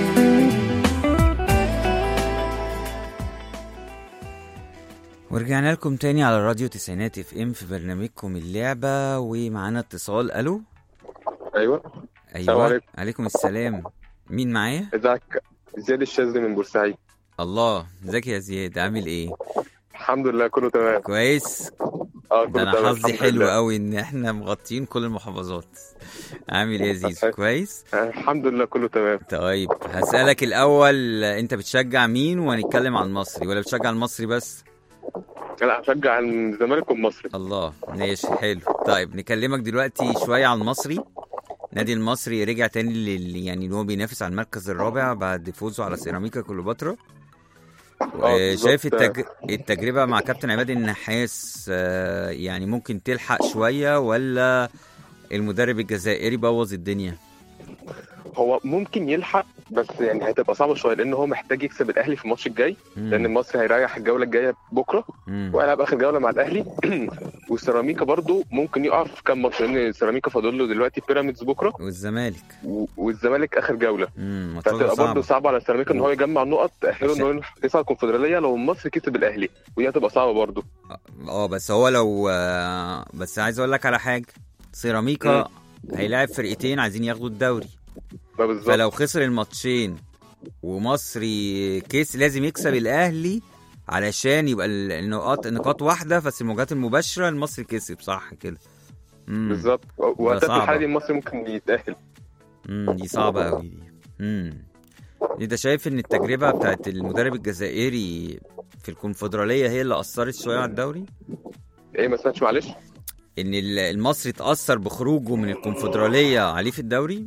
ورجعنا لكم تاني على راديو تسعينات اف ام في برنامجكم اللعبة ومعانا اتصال الو ايوه السلام ايوه عليكم. عليكم السلام مين معايا ازيك زياد الشاذلي من بورسعيد الله ازيك يا زياد عامل ايه الحمد لله كله تمام كويس اه ده كله انا تمام حظي الحمد حلو لله. قوي ان احنا مغطيين كل المحافظات عامل ايه يا زيزو كويس آه، الحمد لله كله تمام طيب هسألك الأول أنت بتشجع مين وهنتكلم عن المصري ولا بتشجع المصري بس؟ لا هشجع الزمالك والمصري الله ماشي حلو طيب نكلمك دلوقتي شوية عن المصري نادي المصري رجع تاني لل... يعني اللي هو بينافس على المركز الرابع بعد فوزه على سيراميكا كليوباترا آه، شايف بالظبط. التج... التجربة مع كابتن عماد النحاس آه، يعني ممكن تلحق شوية ولا المدرب الجزائري بوظ الدنيا؟ هو ممكن يلحق بس يعني هتبقى صعبه شويه لان هو محتاج يكسب الاهلي في الماتش الجاي مم. لان المصري هيريح الجوله الجايه بكره مم. وهيلعب اخر جوله مع الاهلي والسيراميكا برضو ممكن يقع في كام ماتش لان السيراميكا فاضل له دلوقتي بيراميدز بكره والزمالك و- والزمالك اخر جوله امم ماتشات فهتبقى برضه صعبة صعبه على السيراميكا ان هو يجمع نقط تاهله ان هو يصعد الكونفدراليه لو المصري كسب الاهلي ودي هتبقى صعبه برضه اه بس هو لو آه، بس عايز اقول لك على حاجه سيراميكا هيلاعب فرقتين عايزين ياخدوا الدوري ما بالظبط فلو خسر الماتشين ومصري كيس لازم يكسب الاهلي علشان يبقى ال- النقاط النقاط واحده بس المواجهات المباشره المصري كسب صح كده امم بالظبط وقتها في صعبة. الحاله دي المصري ممكن يتاهل امم دي صعبه قوي دي امم انت شايف ان التجربه بتاعت المدرب الجزائري في الكونفدراليه هي اللي اثرت شويه على الدوري ايه ما سمعتش معلش ان ال- المصري اتاثر بخروجه من الكونفدراليه عليه في الدوري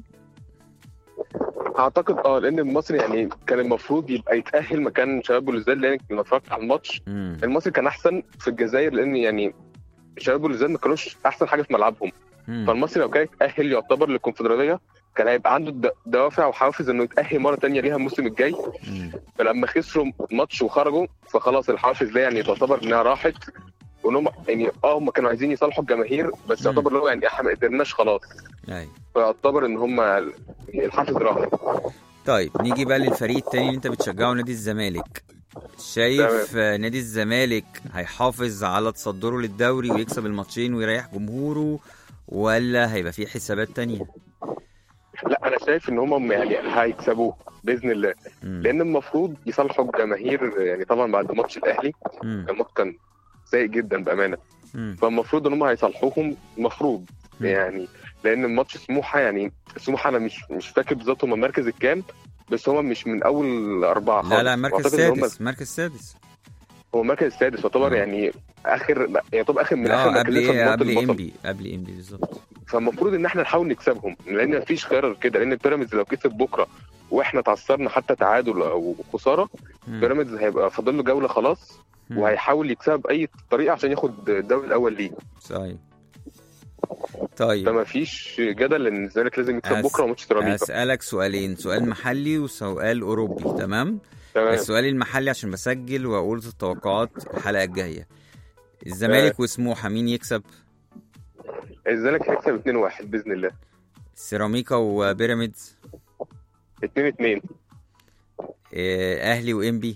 اعتقد اه لان المصري يعني كان المفروض يبقى يتاهل مكان شباب بلوزداد لان لما اتفرجت على الماتش مم. المصري كان احسن في الجزائر لان يعني شباب بلوزداد ما كانوش احسن حاجه في ملعبهم مم. فالمصري لو كان يتاهل يعتبر للكونفدراليه كان هيبقى عنده د- دوافع وحوافز انه يتاهل مره تانية ليها الموسم الجاي مم. فلما خسروا ماتش وخرجوا فخلاص الحوافز دي يعني تعتبر انها راحت وانهم يعني اه هم كانوا عايزين يصالحوا الجماهير بس مم. يعتبر اللي هو يعني احنا ما قدرناش خلاص أيوة. فيعتبر ان هم الحافز راح طيب نيجي بقى للفريق التاني اللي انت بتشجعه نادي الزمالك شايف آه، نادي الزمالك هيحافظ على تصدره للدوري ويكسب الماتشين ويريح جمهوره ولا هيبقى فيه حسابات تانية لا انا شايف ان هم يعني هيكسبوه باذن الله مم. لان المفروض يصالحوا الجماهير يعني طبعا بعد ماتش الاهلي مم. الماتش كان سيء جدا بامانه مم. فالمفروض ان هم هيصالحوهم المفروض مم. يعني لان الماتش سموحه يعني سموحه انا مش مش فاكر بالظبط هم المركز الكام بس هم مش من اول اربعه لا لا خالص. مركز وأعتقد إن هم- سادس مركز سادس هو المركز السادس يعتبر آه. يعني اخر يعتبر اخر من اخر اه قبل مركزين في ايه منطقة قبل البطل. انبي قبل انبي بالظبط فالمفروض ان احنا نحاول نكسبهم لان مفيش خيار غير كده لان بيراميدز لو كسب بكره واحنا تعثرنا حتى تعادل او خساره مم. بيراميدز هيبقى فاضل له جوله خلاص مم. وهيحاول يكسبها باي طريقه عشان ياخد الدوري الاول ليه صحيح طيب فما فيش جدل ان الزمالك لازم يكسب أس- بكره وماتش سيراميكا هسألك سؤالين سؤال محلي وسؤال أوروبي تمام تمام السؤال المحلي عشان بسجل وأقول التوقعات الحلقة الجاية الزمالك وسموحة مين يكسب الزمالك هيكسب 2-1 باذن الله سيراميكا وبيراميدز 2-2 آه، أهلي وإنبي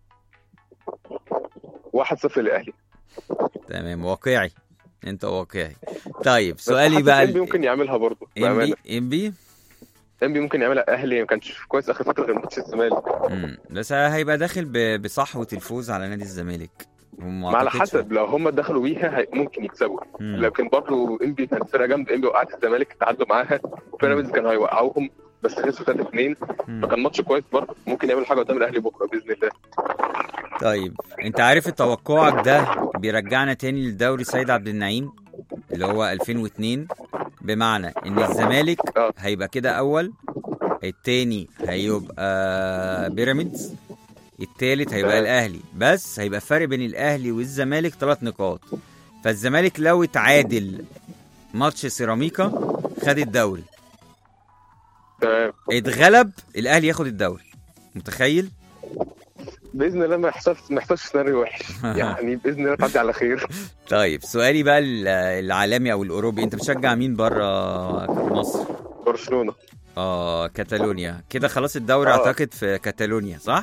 1-0 للاهلي تمام واقعي أنت واقعي طيب بس سؤالي حاسس بقى انبي ممكن يعملها برضه بامانه إنبي إنبي انبي ممكن يعملها اهلي ما كانش كويس اخر فتره غير ماتش الزمالك مم. بس هيبقى داخل ب- بصحوة الفوز على نادي الزمالك وما ما على أعتقدش- حسب لو هم دخلوا بيها هي- ممكن يكسبوا مم. لكن برضه انبي كانت فرقه جامده انبي وقعت الزمالك تعادلوا معاها وبيراميدز كانوا هيوقعوهم بس خسروا 3 2 مم. فكان ماتش كويس برضه ممكن يعمل حاجه قدام الاهلي بكره باذن الله طيب انت عارف توقعك ده بيرجعنا تاني للدوري سيد عبد النعيم اللي هو 2002 بمعنى ان الزمالك اه. هيبقى كده اول التاني هيبقى بيراميدز التالت هيبقى تمام. الاهلي بس هيبقى فرق بين الاهلي والزمالك ثلاث نقاط فالزمالك لو اتعادل ماتش سيراميكا خد الدوري تمام اتغلب الاهلي ياخد الدوري متخيل باذن الله ما يحصلش ما يحصلش سيناريو وحش يعني باذن الله تعدي على خير طيب سؤالي بقى ال- العالمي او الاوروبي انت بتشجع مين بره مصر برشلونه اه كاتالونيا كده خلاص الدوري آه. اعتقد في كاتالونيا صح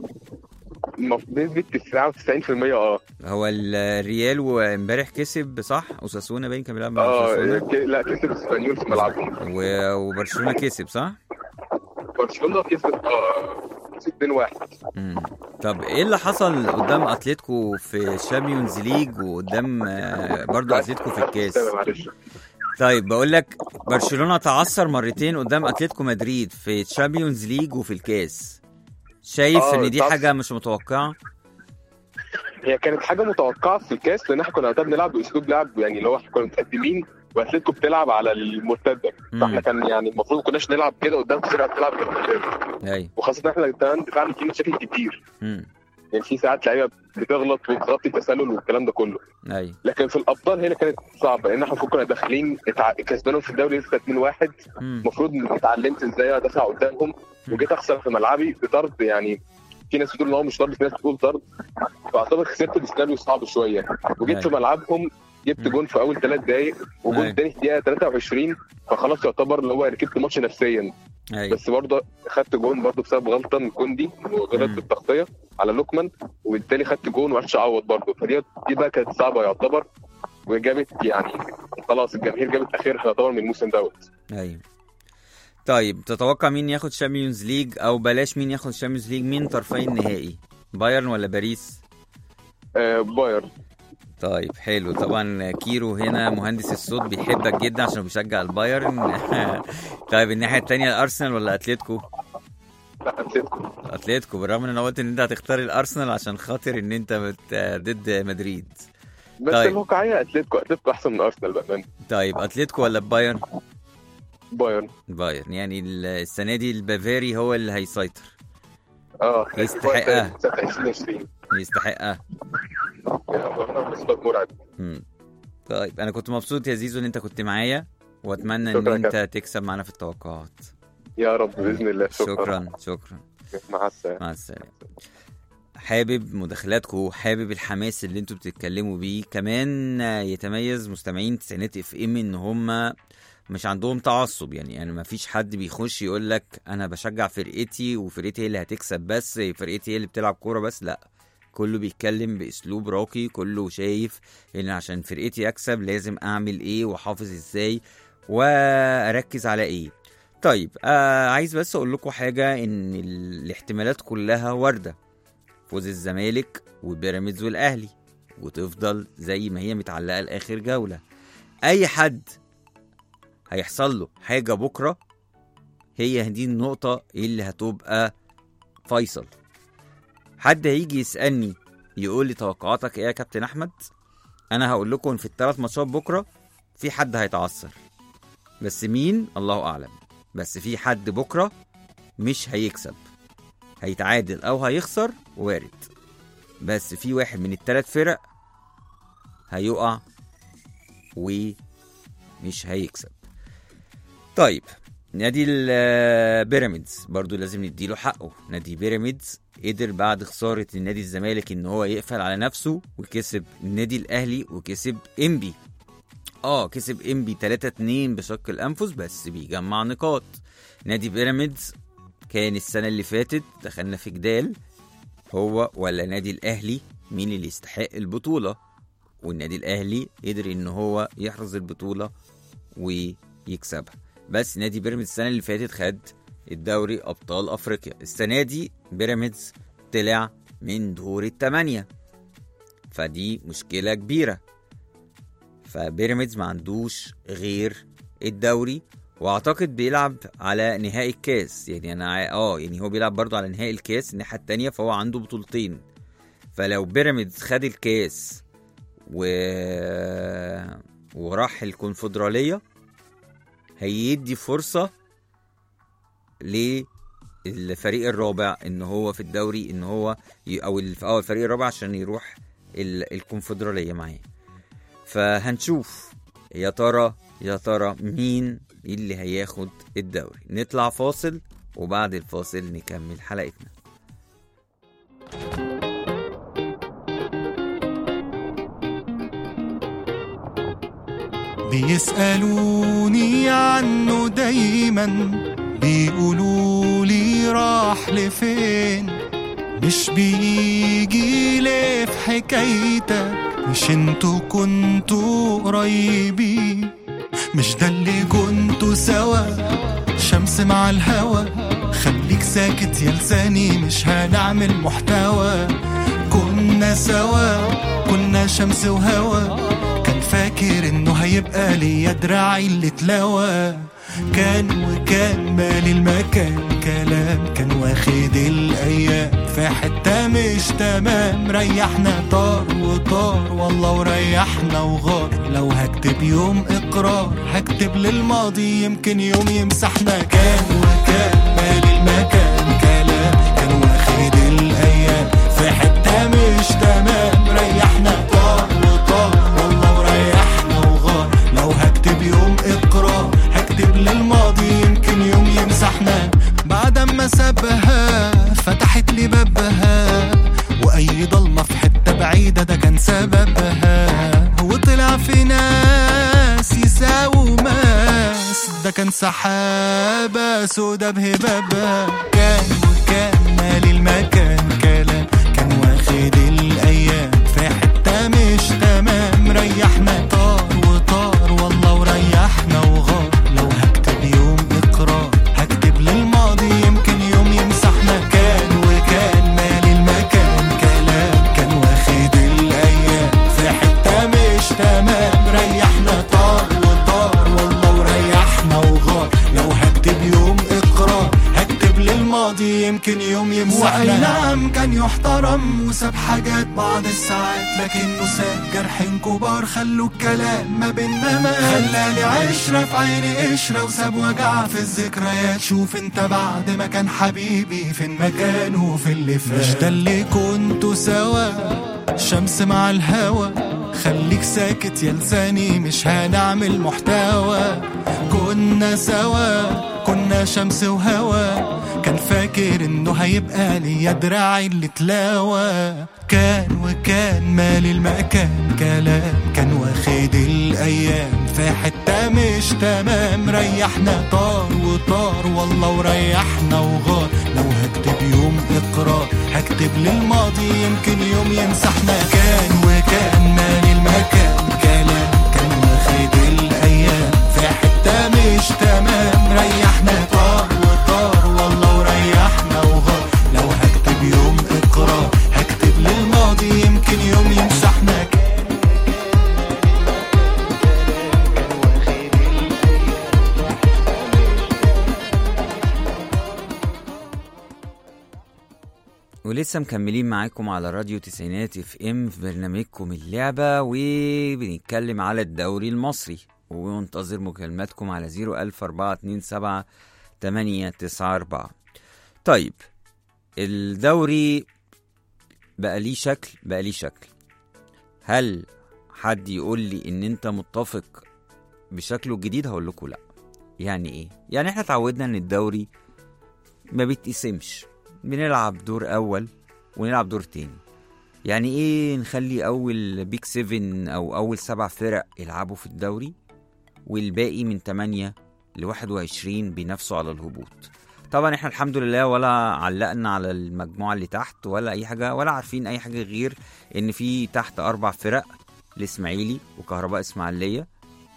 مف- بنسبه 99% اه هو الريال وامبارح كسب صح اوساسونا باين كان بيلعب مع اه اوساسونا ك- لا كسب اسبانيول في ملعبهم و- وبرشلونه كسب صح برشلونه كسب اه كسب 2-1 مم. طب ايه اللي حصل قدام اتلتيكو في الشامبيونز ليج وقدام آه، برضو اتلتيكو في الكاس تمام معلش طيب بقول لك برشلونه تعثر مرتين قدام اتلتيكو مدريد في الشامبيونز ليج وفي الكاس شايف آه، ان دي تعثر. حاجه مش متوقعه هي كانت حاجه متوقعه في الكاس لان احنا كنا وقتها بنلعب باسلوب لعب يعني اللي هو احنا كنا متقدمين واتلتيكو بتلعب على المرتده مم. فاحنا كان يعني المفروض ما كناش نلعب كده قدام فرقه بتلعب بالمرتده ايوه وخاصه ان احنا كمان دفاعنا فيه مشاكل كتير مم. يعني في ساعات لعيبه بتغلط وبتغطي تسلل والكلام ده كله ايوه لكن في الابطال هنا كانت صعبه لان احنا المفروض كنا داخلين اتع- كسبانهم في الدوري لسه 2-1 مم. المفروض إني اتعلمت ازاي ادافع قدامهم وجيت اخسر في ملعبي بطرد يعني في ناس بتقول ان هو مش طرد في ناس بتقول طرد فاعتبر خسرت بسيناريو صعب شويه وجيت في أيوة. ملعبهم جبت مم. جون في اول ثلاث دقائق وجون أيوة. تاني في دقيقه 23 فخلاص يعتبر اللي هو ركبت الماتش نفسيا ايوه بس برضه خدت جون برضه بسبب غلطه من كوندي وغلط مم. في التغطيه على لوكمان وبالتالي خدت جون وعرفتش اعوض برضه فدي دي بقى كانت صعبه يعتبر وجابت يعني خلاص الجماهير جابت اخرها يعتبر من الموسم دوت ايوه طيب تتوقع مين ياخد شامبيونز ليج او بلاش مين ياخد شامبيونز ليج مين طرفي النهائي بايرن ولا باريس آه بايرن طيب حلو طبعا كيرو هنا مهندس الصوت بيحبك جدا عشان بيشجع البايرن طيب الناحيه التانية الارسنال ولا اتلتيكو لا اتلتيكو اتلتيكو بالرغم ان انا قلت ان انت هتختار الارسنال عشان خاطر ان انت بت... ضد مدريد بس طيب. الواقعيه اتلتيكو اتلتيكو احسن من ارسنال بامانه طيب اتلتيكو ولا بايرن بايرن بايرن يعني ال- السنه دي البافاري هو اللي هيسيطر اه يستحقها. 2020 يستحقها مسبب مرعب مم. طيب انا كنت مبسوط يا زيزو ان انت كنت معايا واتمنى ان شكرا يا انت كابتن. تكسب معانا في التوقعات يا رب باذن الله شكرا شكرا شكرا مع السلامه مع السلامه حابب مداخلاتكم حابب الحماس اللي انتوا بتتكلموا بيه كمان يتميز مستمعين تسعينات اف ام ان هم مش عندهم تعصب يعني يعني ما فيش حد بيخش يقول لك انا بشجع فرقتي وفرقتي هي اللي هتكسب بس فرقتي هي اللي بتلعب كوره بس لا كله بيتكلم باسلوب راقي كله شايف ان عشان فرقتي اكسب لازم اعمل ايه واحافظ ازاي واركز على ايه طيب آه عايز بس اقول لكم حاجه ان ال- الاحتمالات كلها وارده فوز الزمالك وبيراميدز والاهلي وتفضل زي ما هي متعلقه لاخر جوله اي حد هيحصل له حاجه بكره هي دي النقطه اللي هتبقى فيصل حد هيجي يسالني يقول لي توقعاتك ايه يا كابتن احمد انا هقول لكم إن في الثلاث ماتشات بكره في حد هيتعثر بس مين الله اعلم بس في حد بكره مش هيكسب هيتعادل او هيخسر وارد بس في واحد من الثلاث فرق هيقع ومش هيكسب طيب نادي البيراميدز برضو لازم نديله حقه نادي بيراميدز قدر بعد خسارة النادي الزمالك ان هو يقفل على نفسه وكسب النادي الاهلي وكسب انبي اه كسب انبي 3 2 بشق الانفس بس بيجمع نقاط نادي بيراميدز كان السنة اللي فاتت دخلنا في جدال هو ولا نادي الأهلي مين اللي يستحق البطولة والنادي الأهلي قدر إن هو يحرز البطولة ويكسبها بس نادي بيراميدز السنة اللي فاتت خد الدوري أبطال أفريقيا السنة دي بيراميدز طلع من دور التمانية فدي مشكلة كبيرة فبيراميدز ما عندوش غير الدوري واعتقد بيلعب على نهائي الكاس يعني انا عا- اه يعني هو بيلعب برضه على نهائي الكاس الناحيه التانية فهو عنده بطولتين فلو بيراميدز خد الكاس و... وراح الكونفدراليه هيدي فرصه للفريق الرابع ان هو في الدوري ان هو ي... او الف- اه الفريق الرابع عشان يروح ال... الكونفدراليه معاه فهنشوف يا ترى يا ترى مين اللي هياخد الدوري نطلع فاصل وبعد الفاصل نكمل حلقتنا بيسألوني عنه دايما بيقولوا لي راح لفين مش بيجي ليه في حكايتك مش انتوا كنتوا قريبين مش ده اللي كنتوا سوا شمس مع الهوا خليك ساكت يا لساني مش هنعمل محتوى كنا سوا كنا شمس وهوا كان فاكر انه هيبقى ليا دراعي اللي اتلوى كان وكان مالي المكان كلام كان واخد الايام في حته مش تمام ريحنا طار وطار والله وريحنا وغار لو هكتب يوم اقرار هكتب للماضي يمكن يوم يمسحنا كان وكان مالي المكان كلام كان واخد الايام في حته مش تمام ريحنا طار وطار والله وريحنا وغار لو هكتب يوم اقرار هكتب للماضي يمكن يوم يمسحنا بعد ما سابها فتحت لي بابها واي ضلمه في حته بعيده ده كان سببها وطلع في ناس يساووا ماس ده كان سحابه سودا بهبابها كان وكان مالي المكان كلام كان واخد الايام في حته مش تمام ريحنا طار وطار والله وريحنا وغار لو هكتب يوم اقرار هكتب للماضي يمكن يوم يمسحنا كان وكان مالي المكان كلام كان واخد الايام في حته مش تمام ريحنا طار وطار والله وريحنا وغار لو هكتب يوم اقرار هكتب للماضي يمكن يوم يمسحنا ورم وساب حاجات بعض الساعات لكنه ساب جرحين كبار خلوا الكلام ما بينا ما خلالي عشرة في عيني قشرة وساب وجع في الذكريات شوف انت بعد ما كان حبيبي فين مكانه في اللي فات مش ده اللي كنتوا سوا شمس مع الهوا خليك ساكت يا لساني مش هنعمل محتوى كنا سوا كنا شمس وهوا كان فاكر انه هيبقى ليا دراعي اللي تلاوى كان وكان مالي المكان كلام كان واخد الايام في حته مش تمام ريحنا طار وطار والله وريحنا وغار لو هكتب يوم اقرار هكتب للماضي يمكن يوم يمسحنا كان وكان مالي المكان كلام كان واخد الايام في حته مش تمام ريحنا طار وطار والله وريحنا وغار لو هكتب يوم اقرار هكتب للماضي يمكن يوم يمسحنا كان ولسه مكملين معاكم على راديو تسعينات اف ام في برنامجكم اللعبة وبنتكلم على الدوري المصري ومنتظر مكالماتكم على 01427 894 طيب الدوري بقى ليه شكل بقى ليه شكل هل حد يقول لي ان انت متفق بشكله الجديد هقول لكم لا يعني ايه يعني احنا اتعودنا ان الدوري ما بيتقسمش بنلعب دور اول ونلعب دور تاني يعني ايه نخلي اول بيك 7 او اول سبع فرق يلعبوا في الدوري والباقي من 8 ل 21 بينافسوا على الهبوط طبعا احنا الحمد لله ولا علقنا على المجموعه اللي تحت ولا اي حاجه ولا عارفين اي حاجه غير ان في تحت اربع فرق الاسماعيلي وكهرباء اسماعيليه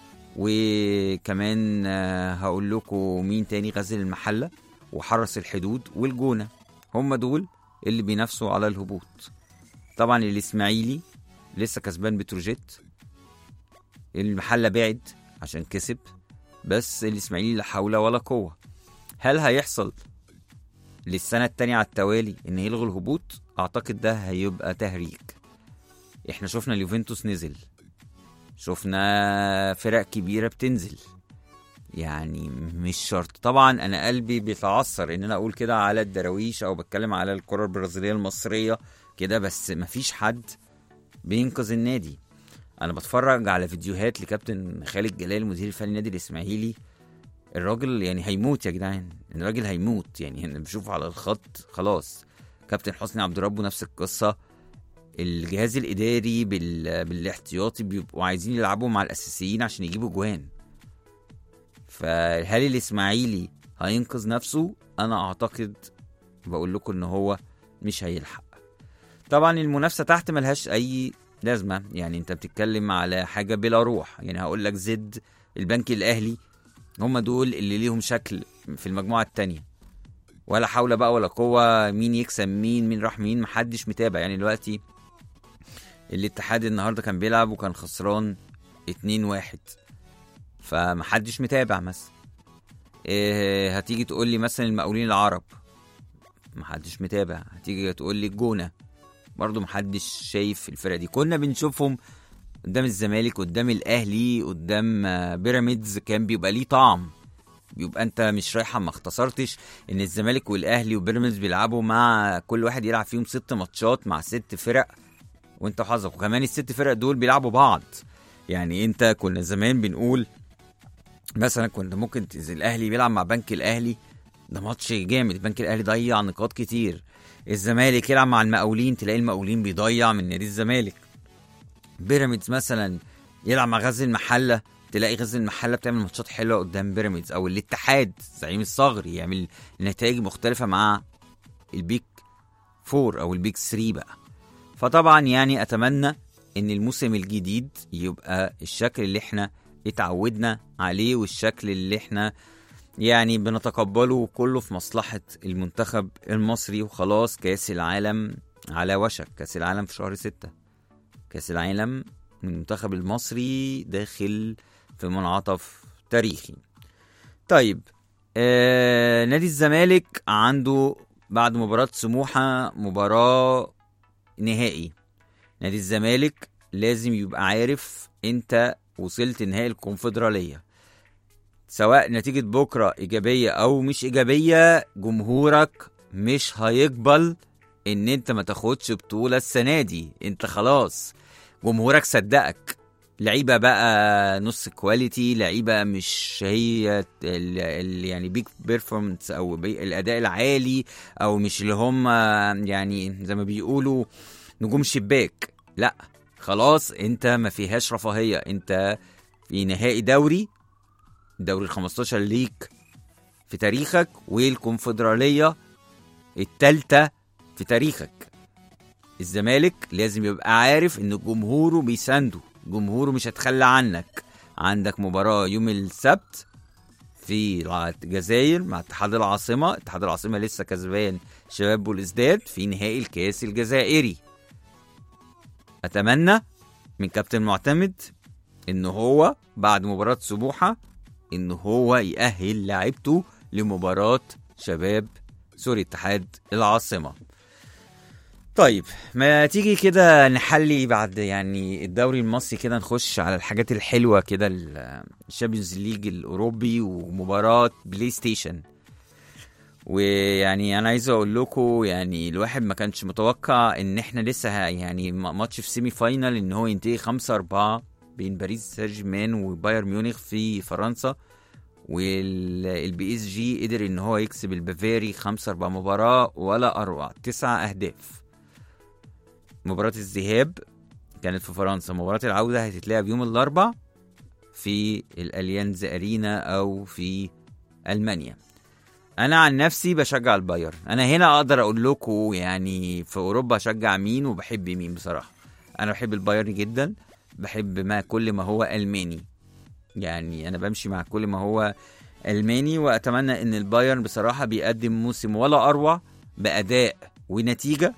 وكمان آه، هقول لكم مين تاني غزل المحله وحرس الحدود والجونه هم دول اللي بينافسوا على الهبوط طبعا الاسماعيلي لسه كسبان بتروجيت المحله بعد عشان كسب بس الاسماعيلي لا حول ولا قوه هل هيحصل للسنه التانية على التوالي ان يلغوا الهبوط اعتقد ده هيبقى تهريج احنا شفنا اليوفنتوس نزل شفنا فرق كبيره بتنزل يعني مش شرط طبعا انا قلبي بيتعثر ان انا اقول كده على الدراويش او بتكلم على الكره البرازيليه المصريه كده بس مفيش حد بينقذ النادي انا بتفرج على فيديوهات لكابتن خالد جلال مدير الفني النادي الاسماعيلي الراجل يعني هيموت يا جدعان الراجل هيموت يعني انا بشوفه على الخط خلاص كابتن حسني عبد ربه نفس القصه الجهاز الاداري بال... بالاحتياطي بيبقوا عايزين يلعبوا مع الاساسيين عشان يجيبوا جوان فهل الاسماعيلي هينقذ نفسه انا اعتقد بقول لكم ان هو مش هيلحق طبعا المنافسه تحت ملهاش اي لازمه يعني انت بتتكلم على حاجه بلا روح يعني هقول لك زد البنك الاهلي هم دول اللي ليهم شكل في المجموعه التانية ولا حول بقى ولا قوه مين يكسب مين مين راح مين محدش متابع يعني دلوقتي الاتحاد النهارده كان بيلعب وكان خسران 2 1 فمحدش متابع مثلا إيه هتيجي تقول لي مثلا المقاولين العرب محدش متابع هتيجي تقول لي الجونه برضو محدش شايف الفرقه دي كنا بنشوفهم قدام الزمالك قدام الاهلي قدام آه، بيراميدز كان بيبقى ليه طعم بيبقى انت مش رايحه ما اختصرتش ان الزمالك والاهلي وبيراميدز بيلعبوا مع كل واحد يلعب فيهم ست ماتشات مع ست فرق وانت وحظك وكمان الست فرق دول بيلعبوا بعض يعني انت كنا زمان بنقول مثلا كنت ممكن تنزل الاهلي بيلعب مع بنك الاهلي ده ماتش جامد البنك الاهلي ضيع نقاط كتير الزمالك يلعب مع المقاولين تلاقي المقاولين بيضيع من نادي الزمالك بيراميدز مثلا يلعب مع غزل المحله تلاقي غزل المحله بتعمل ماتشات حلوه قدام بيراميدز او الاتحاد زعيم الصغري يعمل نتائج مختلفه مع البيك فور او البيك 3 بقى فطبعا يعني اتمنى ان الموسم الجديد يبقى الشكل اللي احنا اتعودنا عليه والشكل اللي احنا يعني بنتقبله كله في مصلحة المنتخب المصري وخلاص كأس العالم على وشك كأس العالم في شهر ستة كأس العالم المنتخب المصري داخل في منعطف تاريخي طيب آه نادي الزمالك عنده بعد مباراة سموحة مباراة نهائي نادي الزمالك لازم يبقى عارف انت وصلت نهائي الكونفدراليه سواء نتيجة بكرة إيجابية أو مش إيجابية جمهورك مش هيقبل إن أنت ما تاخدش بطولة السنة دي أنت خلاص جمهورك صدقك لعيبة بقى نص كواليتي لعيبة مش هي ال ال يعني بيك بيرفورمانس أو بي الأداء العالي أو مش اللي هم يعني زي ما بيقولوا نجوم شباك لا خلاص أنت ما فيهاش رفاهية أنت في نهائي دوري الدوري ال 15 ليك في تاريخك والكونفدرالية التالتة في تاريخك الزمالك لازم يبقى عارف ان جمهوره بيسانده جمهوره مش هتخلى عنك عندك مباراة يوم السبت في الجزائر مع اتحاد العاصمة اتحاد العاصمة لسه كسبان شباب بوليسداد في نهائي الكاس الجزائري أتمنى من كابتن معتمد إن هو بعد مباراة سموحة إن هو يأهل لاعبته لمباراة شباب سوري اتحاد العاصمة طيب ما تيجي كده نحلي بعد يعني الدوري المصري كده نخش على الحاجات الحلوة كده الشامبيونز ليج الأوروبي ومباراة بلاي ستيشن ويعني انا عايز اقول لكم يعني الواحد ما كانش متوقع ان احنا لسه ه- يعني م- ماتش في سيمي فاينال ان هو ينتهي 5 4 بين باريس سان جيرمان وبايرن ميونخ في فرنسا والبي اس جي قدر ان هو يكسب البافاري 5 4 مباراه ولا اروع تسع اهداف مباراه الذهاب كانت في فرنسا مباراه العوده هتتلعب يوم الاربع في الاليانز ارينا او في المانيا انا عن نفسي بشجع البايرن انا هنا اقدر اقول لكم يعني في اوروبا اشجع مين وبحب مين بصراحه انا بحب البايرن جدا بحب ما كل ما هو الماني يعني انا بمشي مع كل ما هو الماني واتمنى ان البايرن بصراحه بيقدم موسم ولا اروع باداء ونتيجه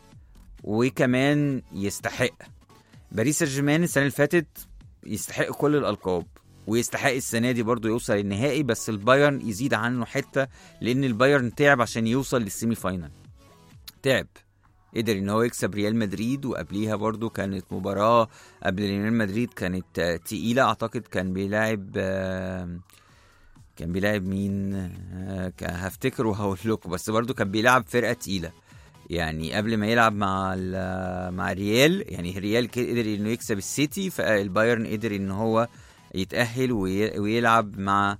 وكمان يستحق باريس سان جيرمان السنه اللي فاتت يستحق كل الالقاب ويستحق السنه دي برضه يوصل النهائي بس البايرن يزيد عنه حته لان البايرن تعب عشان يوصل للسيمي فاينال تعب قدر ان هو يكسب ريال مدريد وقبليها برضو كانت مباراة قبل ريال مدريد كانت آه، تقيلة اعتقد كان بيلاعب آه، كان بيلاعب مين آه، ك- هفتكر وهقول لكم بس برضو كان بيلعب فرقة تقيلة يعني قبل ما يلعب مع ال- مع ريال يعني ريال ك- قدر انه يكسب السيتي فالبايرن قدر ان هو يتأهل وي- ويلعب مع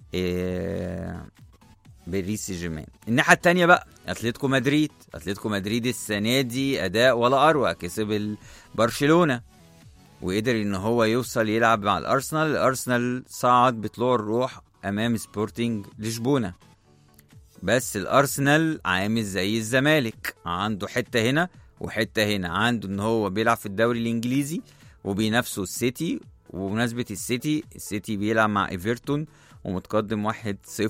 آه، باريس سان جيرمان الناحيه التانية بقى اتلتيكو مدريد اتلتيكو مدريد السنه دي اداء ولا اروع كسب ال- برشلونه وقدر ان هو يوصل يلعب مع الارسنال الارسنال صعد بطلوع الروح امام سبورتنج لشبونه بس الارسنال عامل زي الزمالك عنده حته هنا وحته هنا عنده ان هو بيلعب في الدوري الانجليزي وبينافسه السيتي وبمناسبه السيتي السيتي بيلعب مع ايفرتون ومتقدم 1-0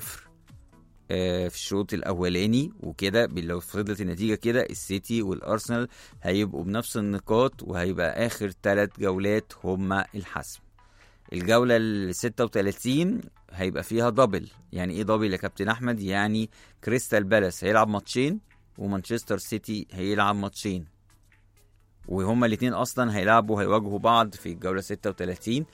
آه، في الشوط الاولاني وكده لو فضلت النتيجه كده السيتي والارسنال هيبقوا بنفس النقاط وهيبقى اخر ثلاث جولات هما الحسم الجوله ال 36 هيبقى فيها دبل يعني ايه دبل يا كابتن احمد يعني كريستال بالاس هيلعب ماتشين ومانشستر سيتي هيلعب ماتشين وهما الاثنين اصلا هيلعبوا هيواجهوا بعض في الجوله 36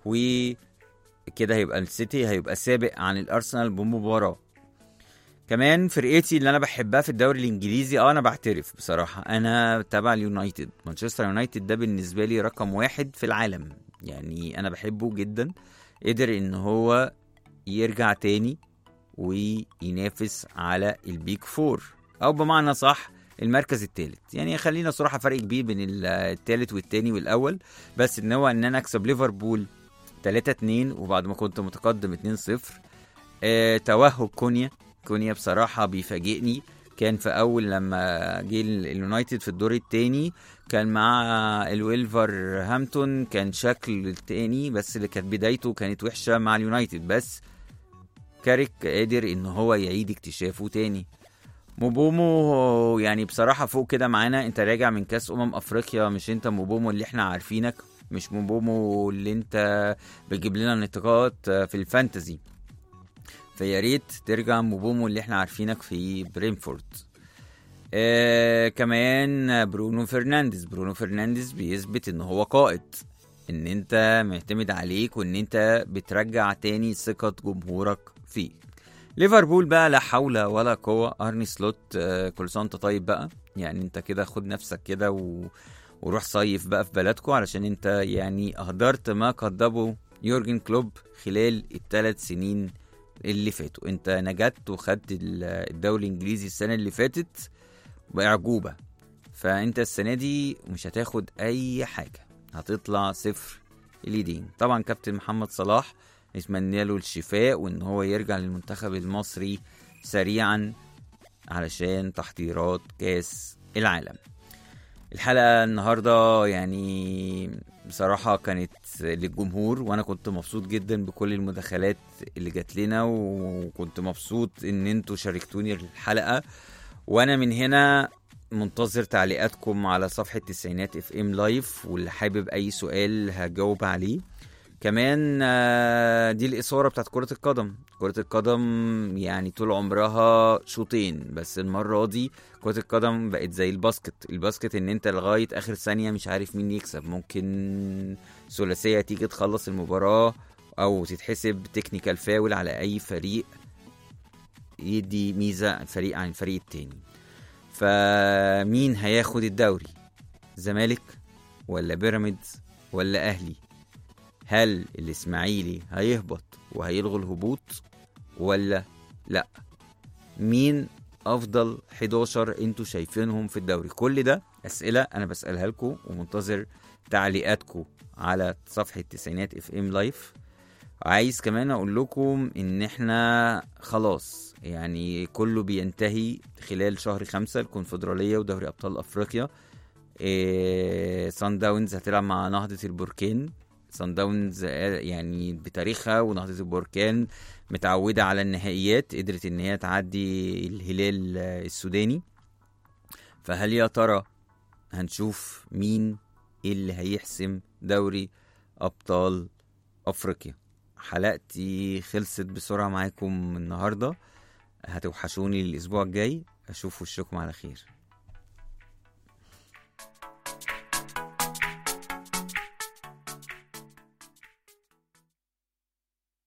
وكده هيبقى السيتي هيبقى سابق عن الارسنال بمباراه كمان فرقتي اللي انا بحبها في الدوري الانجليزي اه انا بعترف بصراحه انا تبع اليونايتد مانشستر يونايتد ده بالنسبه لي رقم واحد في العالم يعني انا بحبه جدا قدر ان هو يرجع تاني وينافس على البيك فور او بمعنى صح المركز الثالث يعني خلينا صراحه فرق كبير بين الثالث والتاني والاول بس ان هو ان انا اكسب ليفربول 3 2 وبعد ما كنت متقدم 2 0 آه توهج كونيا كونيا بصراحة بيفاجئني كان في أول لما جه ال- اليونايتد في الدور التاني كان مع الويلفر هامتون كان شكل التاني بس اللي كانت بدايته كانت وحشة مع اليونايتد بس كاريك قادر ان هو يعيد اكتشافه تاني موبومو يعني بصراحة فوق كده معانا انت راجع من كاس امم افريقيا مش انت موبومو اللي احنا عارفينك مش موبومو اللي انت بتجيب لنا نقاط في الفانتزي فيا ريت ترجع موبومو اللي احنا عارفينك في برينفورد آه كمان برونو فرنانديز برونو فرنانديز بيثبت ان هو قائد ان انت معتمد عليك وان انت بترجع تاني ثقة جمهورك فيك ليفربول بقى لا حول ولا قوة ارني سلوت آه كل سنة وانت طيب بقى يعني انت كده خد نفسك كده و... وروح صيف بقى في بلدكم علشان انت يعني اهدرت ما قدمه يورجن كلوب خلال الثلاث سنين اللي فاتوا انت نجت وخدت ال- الدوري الانجليزي السنة اللي فاتت بأعجوبة فانت السنة دي مش هتاخد اي حاجة هتطلع صفر اليدين طبعا كابتن محمد صلاح نتمنى له الشفاء وان هو يرجع للمنتخب المصري سريعا علشان تحضيرات كاس العالم الحلقة النهاردة يعني بصراحة كانت للجمهور وأنا كنت مبسوط جدا بكل المداخلات اللي جات لنا وكنت مبسوط إن انتوا شاركتوني الحلقة وأنا من هنا منتظر تعليقاتكم على صفحة تسعينات اف ام لايف واللي حابب أي سؤال هجاوب عليه كمان آه، دي الإثارة بتاعت كرة القدم كرة القدم يعني طول عمرها شوطين بس المرة دي كرة القدم بقت زي الباسكت الباسكت ان انت لغاية اخر ثانية مش عارف مين يكسب ممكن ثلاثية تيجي تخلص المباراة او تتحسب تكنيكال فاول على اي فريق يدي ميزة الفريق عن الفريق التاني فمين هياخد الدوري زمالك ولا بيراميدز ولا اهلي هل الاسماعيلي هيهبط وهيلغوا الهبوط ولا لا مين افضل 11 انتوا شايفينهم في الدوري كل ده اسئله انا بسالها لكم ومنتظر تعليقاتكم على صفحه تسعينات اف ام لايف عايز كمان اقول لكم ان احنا خلاص يعني كله بينتهي خلال شهر خمسة الكونفدرالية ودوري ابطال افريقيا إيه سان داونز هتلعب مع نهضة البركان سان داونز آه، يعني بتاريخها ونهضة البركان متعودة على النهائيات قدرت ان هي تعدي الهلال آه، السوداني فهل يا ترى هنشوف مين اللي هيحسم دوري ابطال افريقيا حلقتي خلصت بسرعة معاكم النهاردة هتوحشوني الاسبوع الجاي اشوف وشكم على خير